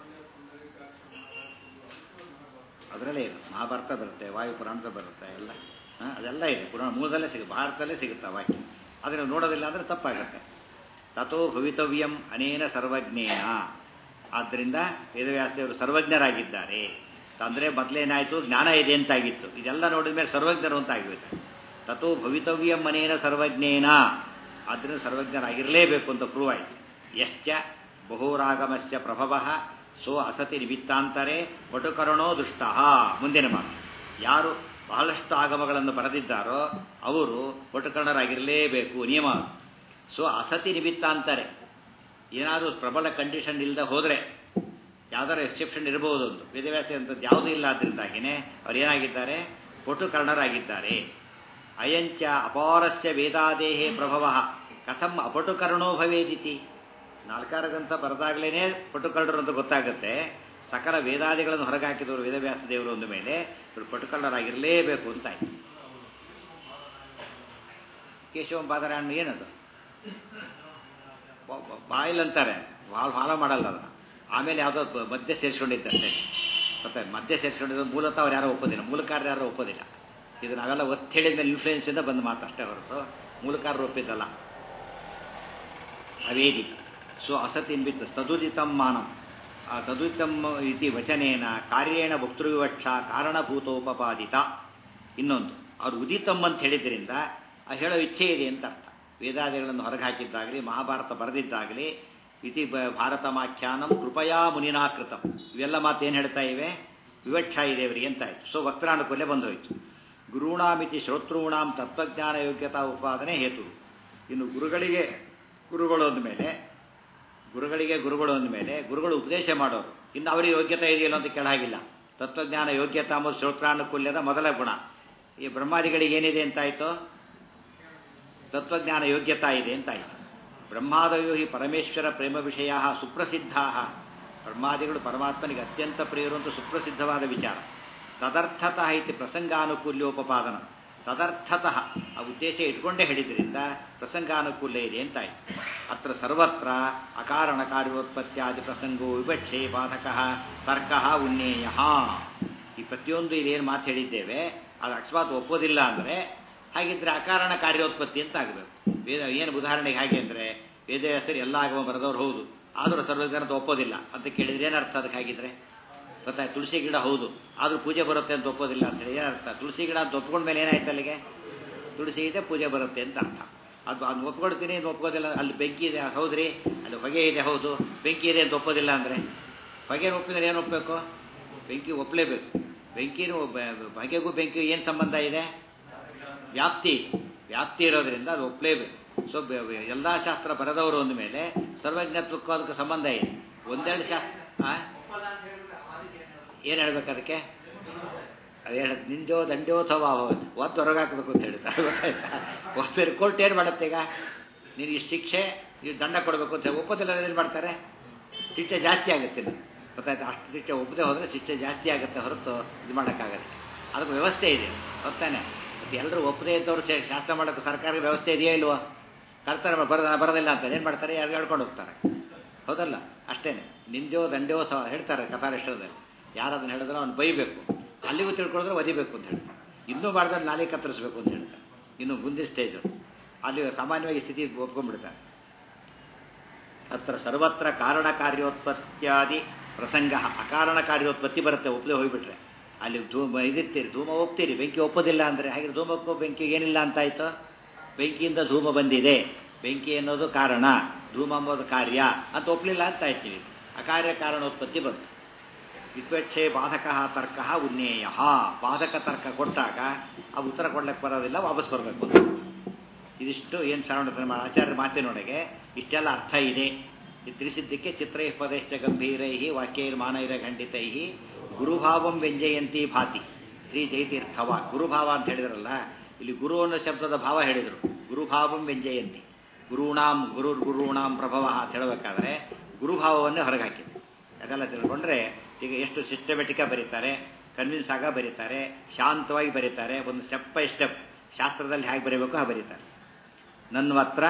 ಅದರಲ್ಲೇ ಇದೆ ಮಹಾಭಾರತ ಬರುತ್ತೆ ವಾಯು ಪುರಾಣದ ಬರುತ್ತೆ ಎಲ್ಲ ಅದೆಲ್ಲ ಇದೆ ಪುರಾಣ ಮೂಲದಲ್ಲೇ ಸಿಗುತ್ತೆ ಭಾರತದಲ್ಲೇ ಸಿಗುತ್ತೆ ಆ ವಾಕ್ಯ ಅದನ್ನು ನೋಡೋದಿಲ್ಲ ಅಂದರೆ ತಪ್ಪಾಗುತ್ತೆ ತಥೋ ಭವಿತವ್ಯಂ ಅನೇನ ಸರ್ವಜ್ಞೇನ ಆದ್ದರಿಂದ ವೇದವ್ಯಾಸದೇವರು ಸರ್ವಜ್ಞರಾಗಿದ್ದಾರೆ ಅಂದರೆ ಮೊದಲೇನಾಯಿತು ಜ್ಞಾನ ಇದೆ ಅಂತಾಗಿತ್ತು ಇದೆಲ್ಲ ನೋಡಿದ ಮೇಲೆ ಸರ್ವಜ್ಞರು ಅಂತ ಆಗಿಬಿಟ್ಟು ತಥೋ ಭವಿತವ್ಯಂ ಅನೇನ ಸರ್ವಜ್ಞೇನ ಆದ್ದರಿಂದ ಸರ್ವಜ್ಞರಾಗಿರಲೇಬೇಕು ಅಂತ ಪ್ರೂವ್ ಆಯಿತು ಯಶ್ಚ ಬಹೋರಾಗಮಸ್ಯ ಪ್ರಭವ ಸೋ ಅಸತಿ ನಿಮಿತ್ತಾಂತರೇ ವಟುಕರಣೋ ದುಷ್ಟ ಮುಂದಿನ ಮಾತು ಯಾರು ಬಹಳಷ್ಟು ಆಗಮಗಳನ್ನು ಬರೆದಿದ್ದಾರೋ ಅವರು ವಟುಕರಣರಾಗಿರಲೇಬೇಕು ನಿಯಮ ಸೊ ಅಸತಿ ನಿಮಿತ್ತಾಂತಾರೆ ಏನಾದರೂ ಪ್ರಬಲ ಕಂಡೀಷನ್ ಇಲ್ಲದೆ ಹೋದರೆ ಯಾವ್ದಾರು ಎಕ್ಸೆಪ್ಷನ್ ಇರಬಹುದು ಒಂದು ವೇದವ್ಯಾಸ ಅಂತದ್ದು ಯಾವುದೂ ಇಲ್ಲ ಅದರಿಂದಾಗಿನೇ ಅವ್ರು ಏನಾಗಿದ್ದಾರೆ ಪಟುಕರ್ಣರಾಗಿದ್ದಾರೆ ಅಯಂಚ ಅಪಾರಸ್ಯ ವೇದಾದೇಹೇ ಪ್ರಭವ ಕಥಂ ಅಪಟುಕರ್ಣೋ ಭವೇದಿತಿ ನಾಲ್ಕಾರು ಗ್ರಂಥ ಬರೆದಾಗಲೇ ಪಟುಕರ್ಣರು ಅಂತ ಗೊತ್ತಾಗುತ್ತೆ ಸಕಲ ವೇದಾದಿಗಳನ್ನು ಹೊರಗಾಕಿದವರು ವೇದವ್ಯಾಸ ದೇವರು ಅಂದ ಮೇಲೆ ಇವರು ಪಟುಕರ್ಣರಾಗಿರಲೇಬೇಕು ಅಂತ ಆಯ್ತು ಕೇಶವ ಬಾದರಾಯಣ ಏನದು ಬಾಯಿಲ್ ಅಂತಾರೆ ಭಾಳ ಫಾಲೋ ಮಾಡಲ್ಲ ಅದನ್ನ ಆಮೇಲೆ ಯಾವುದೋ ಮಧ್ಯೆ ಸೇರಿಸ್ಕೊಂಡಿದ್ದಷ್ಟೇ ಮತ್ತೆ ಮಧ್ಯೆ ಸೇರಿಸ್ಕೊಂಡಿದ್ದು ಮೂಲತಃ ಅವ್ರು ಯಾರೋ ಒಪ್ಪೋದಿಲ್ಲ ಮೂಲಕಾರರು ಯಾರೋ ಒಪ್ಪೋದಿಲ್ಲ ಇದು ನಾವೆಲ್ಲ ಒತ್ತಿ ಹೇಳಿದ ಮೇಲೆ ಇನ್ಫ್ಲೂಯೆನ್ಸಿಂದ ಬಂದು ಮಾತು ಅಷ್ಟೇ ಹೊರತು ಮೂಲಕಾರರು ಒಪ್ಪಿದ್ದಲ್ಲ ಅವೇದಿ ಸೊ ಅಸತಿನ್ ಬಿತ್ತು ತದುದಿತಂ ಮಾನಂ ತದುದಿತಂ ಇತಿ ವಚನೇನ ಕಾರ್ಯೇಣ ಭಕ್ತೃವಿವಕ್ಷ ಕಾರಣಭೂತೋಪಪಾದಿತ ಇನ್ನೊಂದು ಅವ್ರು ಉದಿತಂ ಅಂತ ಹೇಳಿದ್ರಿಂದ ಆ ಹೇಳೋ ಇಚ್ಛೆ ಇದೆ ಅಂತ ಅರ್ಥ ವೇದಾದಿಗಳನ್ನು ಹೊರಗೆ ಹಾಕಿದ್ದಾಗಲಿ ಮಹಾಭಾರತ ಬರೆದಿದ್ದಾಗಲಿ ಇತಿ ಭಾರತ ಮಾಖ್ಯಾನಂ ಕೃಪಯಾ ಮುನಿನಾಕೃತಂ ಇವೆಲ್ಲ ಮಾತು ಏನು ಹೇಳ್ತಾ ಇವೆ ವಿವಕ್ಷ ಇದೆ ಇವರಿಗೆ ಅಂತ ಆಯ್ತು ಸೊ ವಕ್ರಾನುಕೂಲೆ ಬಂದೋಯ್ತು ಗುರುಣಾಮಿತಿ ಶ್ರೋತೃಣಾಂ ತತ್ವಜ್ಞಾನ ಯೋಗ್ಯತಾ ಉತ್ಪಾದನೆ ಹೇತು ಇನ್ನು ಗುರುಗಳಿಗೆ ಗುರುಗಳು ಅಂದಮೇಲೆ ಗುರುಗಳಿಗೆ ಗುರುಗಳು ಅಂದಮೇಲೆ ಗುರುಗಳು ಉಪದೇಶ ಮಾಡೋರು ಇನ್ನು ಅವರಿಗೆ ಯೋಗ್ಯತೆ ಇದೆಯಲ್ಲ ಅಂತ ಕೆಳಗಿಲ್ಲ ತತ್ವಜ್ಞಾನ ಯೋಗ್ಯತಾ ಮತ್ತು ಶ್ರೋತ್ರಾನುಕೂಲ್ಯದ ಮೊದಲ ಗುಣ ಈ ಬ್ರಹ್ಮಾದಿಗಳಿಗೆ ಏನಿದೆ ಅಂತಾಯ್ತು ತತ್ವಜ್ಞಾನ ಯೋಗ್ಯತಾ ಇದೆ ಅಂತಾಯ್ತು ಬ್ರಹ್ಮಾದಯೋ ಹಿ ಪರಮೇಶ್ವರ ಪ್ರೇಮ ವಿಷಯ ಸುಪ್ರಸಿದ್ಧಾ ಬ್ರಹ್ಮಾದಿಗಳು ಪರಮಾತ್ಮನಿಗೆ ಅತ್ಯಂತ ಪ್ರಿಯರು ಅಂತ ಸುಪ್ರಸಿದ್ಧವಾದ ವಿಚಾರ ತದರ್ಥತಃ ಇತಿ ಪ್ರಸಂಗಾನುಕೂಲ್ಯೋಪಪಾದನ ತದರ್ಥತಃ ಆ ಉದ್ದೇಶ ಇಟ್ಕೊಂಡೇ ಹೇಳಿದ್ರಿಂದ ಪ್ರಸಂಗಾನುಕೂಲ್ಯ ಇದೆ ಅಂತಾಯ್ತು ಅತ್ರ ಸರ್ವತ್ರ ಅಕಾರಣ ಕಾರ್ಯೋತ್ಪತ್ತಿಯಾದಿ ಪ್ರಸಂಗೋ ವಿವಕ್ಷೆ ಬಾಧಕ ತರ್ಕ ಉನ್ನೇಯ ಈ ಪ್ರತಿಯೊಂದು ಇದೇನು ಮಾತು ಹೇಳಿದ್ದೇವೆ ಅದು ಅಕಸ್ಮಾತ್ ಒಪ್ಪೋದಿಲ್ಲ ಅಂದರೆ ಹಾಗಿದ್ರೆ ಅಕಾರಣ ಕಾರ್ಯೋತ್ಪತ್ತಿ ಅಂತ ಆಗಬೇಕು ವೇದ ಏನು ಉದಾಹರಣೆಗೆ ಹಾಗೆ ಅಂದರೆ ವೇದವ್ಯಾಸರು ಎಲ್ಲ ಆಗಮ ಬರೆದವ್ರು ಹೌದು ಆದರೂ ಸರ್ವಜ್ಞಾನದ ಒಪ್ಪೋದಿಲ್ಲ ಅಂತ ಕೇಳಿದ್ರೆ ಏನರ್ಥ ಅದಕ್ಕೆ ಹಾಗಿದ್ರೆ ಗೊತ್ತಾಯ್ತು ತುಳಸಿ ಗಿಡ ಹೌದು ಆದರೂ ಪೂಜೆ ಬರುತ್ತೆ ಅಂತ ಒಪ್ಪೋದಿಲ್ಲ ಅಂತ ಹೇಳಿ ಏನರ್ಥ ತುಳಸಿ ಗಿಡ ಅಂತ ಒಪ್ಕೊಂಡ ಮೇಲೆ ಏನಾಯ್ತು ಅಲ್ಲಿಗೆ ತುಳಸಿ ಇದೆ ಪೂಜೆ ಬರುತ್ತೆ ಅಂತ ಅರ್ಥ ಅದು ಅದು ಒಪ್ಕೊಳ್ತೀನಿ ಇದು ಒಪ್ಕೋದಿಲ್ಲ ಅಲ್ಲಿ ಬೆಂಕಿ ಇದೆ ಹೌದ್ರಿ ಅಲ್ಲಿ ಹೊಗೆ ಇದೆ ಹೌದು ಬೆಂಕಿ ಇದೆ ಅಂತ ಒಪ್ಪೋದಿಲ್ಲ ಅಂದರೆ ಹೊಗೆ ಒಪ್ಪಿದ್ರೆ ಏನು ಒಪ್ಪಬೇಕು ಬೆಂಕಿ ಒಪ್ಪಲೇಬೇಕು ಬೆಂಕಿನೂ ಬಗೆಗೂ ಬೆಂಕಿ ಏನು ಸಂಬಂಧ ಇದೆ ವ್ಯಾಪ್ತಿ ವ್ಯಾಪ್ತಿ ಇರೋದ್ರಿಂದ ಅದು ಒಪ್ಪಲೇಬೇಕು ಸೊ ಎಲ್ಲ ಶಾಸ್ತ್ರ ಬರೆದವರು ಅಂದ ಮೇಲೆ ಸರ್ವಜ್ಞತ್ವಕ್ಕೂ ಅದಕ್ಕೆ ಸಂಬಂಧ ಇದೆ ಒಂದೆರಡು ಶಾಸ್ತ್ರ ಏನು ಹೇಳ್ಬೇಕು ಅದಕ್ಕೆ ಅದು ಹೇಳ ನಿಂಜೋ ದಂಡ್ಯೋ ಅಥವಾ ಒತ್ತು ಹೊರಗಾಕಬೇಕು ಅಂತ ಹೇಳ್ತಾರೆ ಗೊತ್ತಾಯ್ತಾ ವಸ್ತು ಕೋರ್ಟ್ ಏನು ಮಾಡುತ್ತೆ ಈಗ ನೀನು ಇಷ್ಟು ಶಿಕ್ಷೆ ನೀವು ದಂಡ ಕೊಡಬೇಕು ಅಂತ ಒಪ್ಪದಿಲ್ಲ ಏನು ಮಾಡ್ತಾರೆ ಶಿಕ್ಷೆ ಜಾಸ್ತಿ ಆಗುತ್ತೆ ಗೊತ್ತಾಯ್ತಾ ಅಷ್ಟು ಶಿಕ್ಷೆ ಒಪ್ಪದೆ ಹೋದರೆ ಶಿಕ್ಷೆ ಜಾಸ್ತಿ ಆಗುತ್ತೆ ಹೊರತು ಇದು ಮಾಡೋಕ್ಕಾಗಲ್ಲ ಅದಕ್ಕೆ ವ್ಯವಸ್ಥೆ ಇದೆ ಗೊತ್ತಾನೆ ಮತ್ತು ಎಲ್ಲರೂ ಒಪ್ಪದೇ ಇದ್ದವರು ಶಾಸ್ತ್ರ ಮಾಡೋಕ್ಕೆ ಸರ್ಕಾರದ ವ್ಯವಸ್ಥೆ ಇದೆಯೋ ಇಲ್ವೋ ಕರ್ತಾರೆ ಬರೋದ ಬರೋದಿಲ್ಲ ಅಂತ ಏನು ಮಾಡ್ತಾರೆ ಯಾರು ಹೇಳ್ಕೊಂಡು ಹೋಗ್ತಾರೆ ಹೌದಲ್ಲ ಅಷ್ಟೇ ನಿಂದ್ಯೋ ದಂಡ್ಯೋ ಸಹ ಹೇಳ್ತಾರೆ ಕಥಾರಿಷ್ಟದಲ್ಲಿ ಯಾರು ಅದನ್ನು ಹೇಳಿದ್ರೆ ಅವ್ನು ಬೈಬೇಕು ಅಲ್ಲಿಗೂ ತಿಳ್ಕೊಂಡ್ರೆ ಒದಿಬೇಕು ಅಂತ ಹೇಳ್ತಾರೆ ಇನ್ನೂ ಮಾಡಿದ್ರೆ ನಾಳೆ ಕತ್ತರಿಸ್ಬೇಕು ಅಂತ ಹೇಳ್ತಾರೆ ಇನ್ನು ಮುಂದಿನ ಸ್ಟೇಜು ಅಲ್ಲಿ ಸಾಮಾನ್ಯವಾಗಿ ಸ್ಥಿತಿ ಒಪ್ಕೊಂಡ್ಬಿಡ್ತಾರೆ ಅತ್ರ ಸರ್ವತ್ರ ಕಾರಣ ಕಾರ್ಯೋತ್ಪತ್ತಿಯಾದಿ ಪ್ರಸಂಗ ಅಕಾರಣ ಕಾರ್ಯೋತ್ಪತ್ತಿ ಬರುತ್ತೆ ಒಪ್ಪದೆ ಹೋಗ್ಬಿಟ್ರೆ ಅಲ್ಲಿ ಧೂಮ ಇದಿರ್ತೀರಿ ಧೂಮ ಒಪ್ತೀರಿ ಬೆಂಕಿ ಒಪ್ಪೋದಿಲ್ಲ ಅಂದರೆ ಹಾಗೆ ಧೂಮಕ್ಕೂ ಬೆಂಕಿ ಏನಿಲ್ಲ ಅಂತಾಯ್ತು ಬೆಂಕಿಯಿಂದ ಧೂಮ ಬಂದಿದೆ ಬೆಂಕಿ ಅನ್ನೋದು ಕಾರಣ ಧೂಮ ಅಂಬೋದು ಕಾರ್ಯ ಅಂತ ಒಪ್ಪಲಿಲ್ಲ ಅಂತ ಆಯ್ತೀವಿ ಅಕಾರ್ಯ ಕಾರಣೋತ್ಪತ್ತಿ ಬಂತು ವಿಪೇಕ್ಷೆ ಬಾಧಕ ತರ್ಕ ಉನ್ನೇಯ ಬಾಧಕ ತರ್ಕ ಕೊಟ್ಟಾಗ ಆ ಉತ್ತರ ಕೊಡ್ಲಿಕ್ಕೆ ಬರೋದಿಲ್ಲ ವಾಪಸ್ ಬರಬೇಕು ಇದಿಷ್ಟು ಏನು ಶ್ರವಣ ಆಚಾರ್ಯ ಮಾತಿನೊಳಗೆ ಇಷ್ಟೆಲ್ಲ ಅರ್ಥ ಇದೆ ಇದು ತಿಳಿಸಿದ್ದಕ್ಕೆ ಚಿತ್ರೈ ಪದೇಶ್ಚ ಗಂಭೀರೈ ವಾಕ್ಯೈರ್ ಮಾನೈರ ಖಂಡಿತೈ ಗುರುಭಾವಂ ವ್ಯಂಜಯಂತಿ ಭಾತಿ ಶ್ರೀ ಜಯತೀರ್ಥವ ಗುರುಭಾವ ಅಂತ ಹೇಳಿದ್ರಲ್ಲ ಇಲ್ಲಿ ಗುರು ಅನ್ನೋ ಶಬ್ದದ ಭಾವ ಹೇಳಿದರು ಗುರುಭಾವಂ ವ್ಯಂಜಯಂತಿ ಗುರುಣಾಂ ಗುರು ಗುರುಣಾಂ ಪ್ರಭವ ಅಂತ ಹೇಳಬೇಕಾದ್ರೆ ಗುರುಭಾವವನ್ನೇ ಹೊರಗೆ ಹಾಕಿದ್ರು ಅದೆಲ್ಲ ತಿಳ್ಕೊಂಡ್ರೆ ಈಗ ಎಷ್ಟು ಸಿಸ್ಟಮೆಟಿಕಾಗಿ ಬರೀತಾರೆ ಕನ್ವಿನ್ಸ್ ಆಗ ಬರೀತಾರೆ ಶಾಂತವಾಗಿ ಬರೀತಾರೆ ಒಂದು ಸ್ಟೆಪ್ ಬೈ ಸ್ಟೆಪ್ ಶಾಸ್ತ್ರದಲ್ಲಿ ಹೇಗೆ ಬರೀಬೇಕು ಹಾಗೆ ಬರೀತಾರೆ ನನ್ವತ್ರ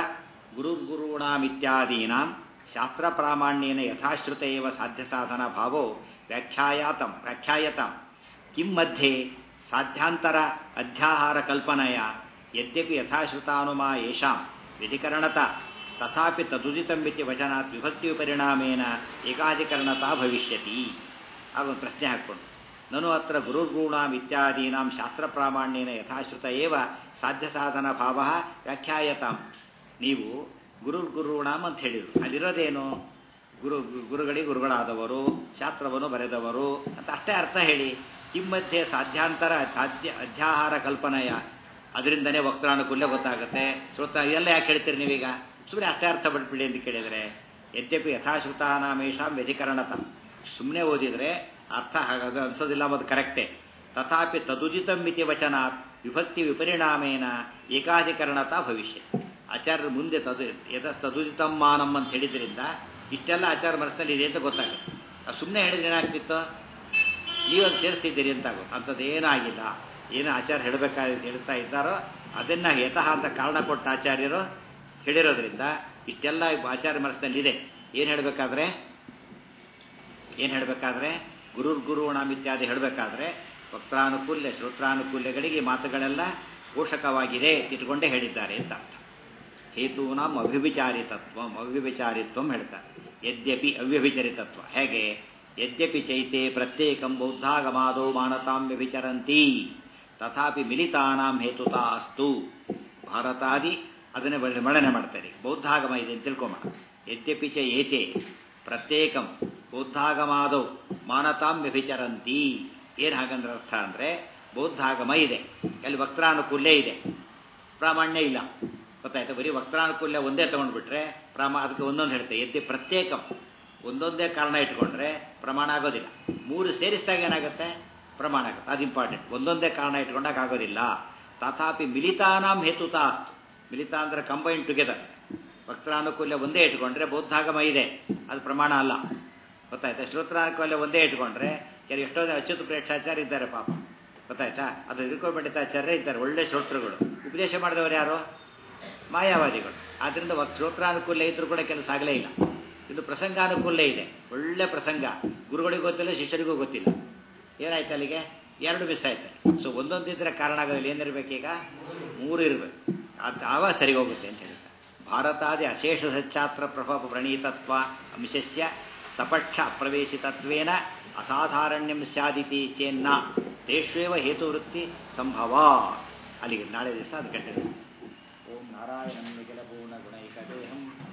ಗುರುಗುರುಣಾಮಿತ್ಯಾದೀನಾಂ ಶಾಸ್ತ್ರ ಪ್ರಾಮಾಣ್ಯೇನ ಯಥಾಶ್ರುತ ಏವ ಸಾಧ್ಯ ಸಾಧನ ಭಾವೋ ವ್ಯಾಖ್ಯಾಯಾತಂ ವ್ಯಾಖ್ಯಾಯತಾಂ ಕಿಂ ಮಧ್ಯೆ ಸಾಧ್ಯಾಂತರ ಅಧ್ಯಾಹಾರ ಕಲ್ಪನೆಯ ಯದ್ಯಪಿ ಯಥಾಶ್ರುತಾನುಮಾ ಯೇಷಾಂ ವ್ಯಧಿಕರಣತ ತಥಾಪಿ ತದುದಿತಂಬಿತಿ ವಚನಾತ್ ವಿಭಕ್ತಿ ಪರಿಣಾಮೇನ ಏಕಾಧಿಕರಣತಾ ಭವಿಷ್ಯತಿ ಅದೊಂದು ಪ್ರಶ್ನೆ ಹಾಕ್ಕೊಂಡು ನನು ಅತ್ರ ಗುರುರ್ಗೂಣಾಂ ಇತ್ಯಾದೀನಾಂ ಶಾಸ್ತ್ರ ಪ್ರಾಮಾಣ್ಯೇನ ಯಥಾಶ್ರುತ ಏವ ಸಾಧ್ಯ ಸಾಧನ ಭಾವ ವ್ಯಾಖ್ಯಾಯತಾಂ ನೀವು ಗುರುರ್ಗುರುಣಾಂ ಅಂತ ಹೇಳಿದರು ಅಲ್ಲಿರೋದೇನು ಗುರು ಗುರುಗಳಿಗೆ ಗುರುಗಳಾದವರು ಶಾಸ್ತ್ರವನ್ನು ಬರೆದವರು ಅಂತ ಅಷ್ಟೇ ಅರ್ಥ ಹೇಳಿ ಕಿಮ್ಮಧ್ಯೆ ಸಾಧ್ಯಾಂತರ ಸಾಧ್ಯ ಅಧ್ಯಾಹಾರ ಕಲ್ಪನೆಯ ಅದರಿಂದನೇ ವಕ್ತಾನುಕೂಲ್ಯ ಗೊತ್ತಾಗುತ್ತೆ ಶ್ರೋತ ಎಲ್ಲ ಯಾಕೆ ಹೇಳ್ತೀರಿ ನೀವೀಗ ಸುಮ್ಮನೆ ಅಷ್ಟೇ ಅರ್ಥ ಪಡ್ಬಿಡಿ ಅಂತ ಕೇಳಿದರೆ ಯದ್ಯಪಿ ಯಥಾಶ್ರುತಾನಾಮೇಶಾಂ ವ್ಯಧಿಕರಣತ ಸುಮ್ಮನೆ ಓದಿದರೆ ಅರ್ಥ ಹಾಗಾದ ಅನ್ಸೋದಿಲ್ಲ ಮತ್ತು ಕರೆಕ್ಟೇ ತಥಾಪಿ ತದುಜಿತ ಮಿತಿ ವಚನಾತ್ ವಿಭಕ್ತಿ ವಿಪರಿಣಾಮೇನ ಏಕಾಧಿಕರಣತಾ ಭವಿಷ್ಯ ಆಚಾರ್ಯರ ಮುಂದೆ ತದು ಯಥ ತದುಜಿತಂ ಮಾನಂ ಅಂತ ಹೇಳಿದ್ರಿಂದ ಇಷ್ಟೆಲ್ಲ ಆಚಾರ ಮನಸ್ಸಿನಲ್ಲಿ ಇದೆ ಅಂತ ಗೊತ್ತಾಗುತ್ತೆ ಅದು ಸುಮ್ಮನೆ ಹೇಳಿದ್ರೆ ಏನಾಗ್ತಿತ್ತು ನೀವದು ಸೇರಿಸ್ತಿದ್ದೀರಿ ಅಂತಾಗೋ ಅಂಥದ್ದು ಏನಾಗಿಲ್ಲ ಏನು ಆಚಾರ್ಯ ಹೇಳಬೇಕಾದ್ರೆ ಹೇಳ್ತಾ ಇದ್ದಾರೋ ಅದನ್ನ ಯತಃ ಅಂತ ಕಾರಣ ಕೊಟ್ಟ ಆಚಾರ್ಯರು ಹೇಳಿರೋದ್ರಿಂದ ಇಷ್ಟೆಲ್ಲ ಆಚಾರ್ಯ ಮನಸ್ಸಿನಲ್ಲಿ ಇದೆ ಏನು ಹೇಳಬೇಕಾದ್ರೆ ಏನು ಹೇಳಬೇಕಾದ್ರೆ ಗುರುರ್ ಗುರುಣಾಮ್ ಇತ್ಯಾದಿ ಹೇಳಬೇಕಾದ್ರೆ ವಕ್ತಾನುಕೂಲ್ಯ ಶ್ರೋತ್ರಾನುಕೂಲ್ಯಗಳಿಗೆ ಮಾತುಗಳೆಲ್ಲ ಪೋಷಕವಾಗಿದೆ ಇಟ್ಕೊಂಡೇ ಹೇಳಿದ್ದಾರೆ ಅಂತ ಅರ್ಥ ಹೇತೂನಾಂ ಅವ್ಯಭಿಚಾರಿತತ್ವ ಅವ್ಯಭಿಚಾರಿತ್ವಂ ಹೇಳ್ತಾರೆ ಯದ್ಯಪಿ ಅವ್ಯಭಿಚರಿತತ್ವ ಹೇಗೆ ಯದ್ಯಪಿ ಚೈತೆ ಪ್ರತ್ಯೇಕಂ ಬೌದ್ಧಾಗಮಾದೋ ಮಾನತಾಂ ವ್ಯಭಿಚರಂತಿ ತಥಾಪಿ ಮಿಲಿತಾನಾಂ ಹೇತುತಾ ಅಸ್ತು ಭಾರತಾದಿ ಅದನ್ನೇ ವರ್ಣನೆ ಮಾಡ್ತಾರೆ ಬೌದ್ಧಾಗಮ ಇದೆ ಅಂತ ತಿಳ್ಕೊಂಬೋಣ ಯದ್ಯಪಿ ಚ ಏತೆ ಪ್ರತ್ಯೇಕಂ ಬೌದ್ಧಾಗಮಾದೌ ಮಾನತಾಂ ವ್ಯಭಿಚರಂತಿ ಏನು ಹಾಗಂದ್ರೆ ಅರ್ಥ ಅಂದರೆ ಬೌದ್ಧಾಗಮ ಇದೆ ಅಲ್ಲಿ ವಕ್ತಾನುಕೂಲ್ಯ ಇದೆ ಪ್ರಾಮಾಣ್ಯ ಇಲ್ಲ ಗೊತ್ತಾಯ್ತು ಬರೀ ವಕ್ತಾನುಕೂಲ್ಯ ಒಂದೇ ತಗೊಂಡ್ಬಿಟ್ರೆ ಪ್ರಮಾ ಅದಕ್ಕೆ ಒಂದೊಂದು ಹೇಳ್ತೆ ಎದ್ದಿ ಪ್ರತ್ಯೇಕಂ ಒಂದೊಂದೇ ಕಾರಣ ಇಟ್ಕೊಂಡ್ರೆ ಪ್ರಮಾಣ ಆಗೋದಿಲ್ಲ ಮೂರು ಸೇರಿಸಿದಾಗ ಏನಾಗುತ್ತೆ ಪ್ರಮಾಣ ಆಗುತ್ತೆ ಅದು ಇಂಪಾರ್ಟೆಂಟ್ ಒಂದೊಂದೇ ಕಾರಣ ಇಟ್ಕೊಂಡಾಗ ಆಗೋದಿಲ್ಲ ತಥಾಪಿ ಮಿಲಿತಾನಾಂ ಹೇತುತಾ ಅಸ್ತು ಮಿಲಿತ ಅಂದರೆ ಕಂಬೈನ್ ಟುಗೆದರ್ ವಕ್ತಾನುಕೂಲ್ಯ ಒಂದೇ ಇಟ್ಕೊಂಡ್ರೆ ಬೌದ್ಧಾಗಮ ಇದೆ ಅದು ಪ್ರಮಾಣ ಅಲ್ಲ ಗೊತ್ತಾಯ್ತಾ ಶ್ರೋತ್ರಾನುಕೂಲ್ಯ ಒಂದೇ ಇಟ್ಕೊಂಡ್ರೆ ಕೆಲವು ಎಷ್ಟೋ ಜನ ಅಚ್ಯುತ ಪ್ರೇಕ್ಷಾಚಾರ್ಯ ಇದ್ದಾರೆ ಪಾಪ ಗೊತ್ತಾಯ್ತಾ ಅದು ಹಿಡ್ಕೊಂಡ್ಬಿಟ್ಟಿದ್ದಾಚಾರ್ಯ ಇದ್ದಾರೆ ಒಳ್ಳೆ ಶ್ರೋತೃಗಳು ಉಪದೇಶ ಮಾಡಿದವರು ಯಾರು ಮಾಯಾವಾದಿಗಳು ಆದ್ದರಿಂದ ಶ್ರೋತ್ರಾನುಕೂಲ್ಯ ಇದ್ರೂ ಕೂಡ ಕೆಲಸ ಆಗಲೇ ಇಲ್ಲ ಇದು ಪ್ರಸಂಗಾನುಕೂಲ್ಯ ಇದೆ ಒಳ್ಳೆ ಪ್ರಸಂಗ ಗುರುಗಳಿಗೂ ಗೊತ್ತಿಲ್ಲ ಶಿಷ್ಯರಿಗೂ ಗೊತ್ತಿಲ್ಲ ಏನಾಯ್ತು ಅಲ್ಲಿಗೆ ಎರಡು ಮಿಸ್ ಆಯ್ತು ಸೊ ಒಂದೊಂದಿದ್ರೆ ಕಾರಣ ಆಗೋದಿಲ್ಲ ಏನಿರ್ಬೇಕೀಗ ಮೂರು ಇರಬೇಕು ಅದು ಆವಾಗ ಸರಿ ಹೋಗುತ್ತೆ ಅಂತ ಹೇಳ್ತಾರೆ ಭಾರತಾದಿ ಅಶೇಷ ಸಚ್ಛಾತ್ರ ಪ್ರಭಾವ ಪ್ರಣೀತತ್ವ ಅಂಶಸ್ಯ ಸಪಕ್ಷ ಅಪ್ರವೇಶಿತತ್ವೇನ ಅಸಾಧಾರಣ್ಯಂ ಸ್ಯಾದಿತಿ ಚೇನ್ನ ತೇಷ್ವೇವ ಹೇತುವೃತ್ತಿ ಸಂಭವ ಅಲ್ಲಿಗೆ ನಾಳೆ ದಿವಸ ಅದು ಕಂಟಿನ್ಯೂ ಓಂ ನಾರಾಯಣ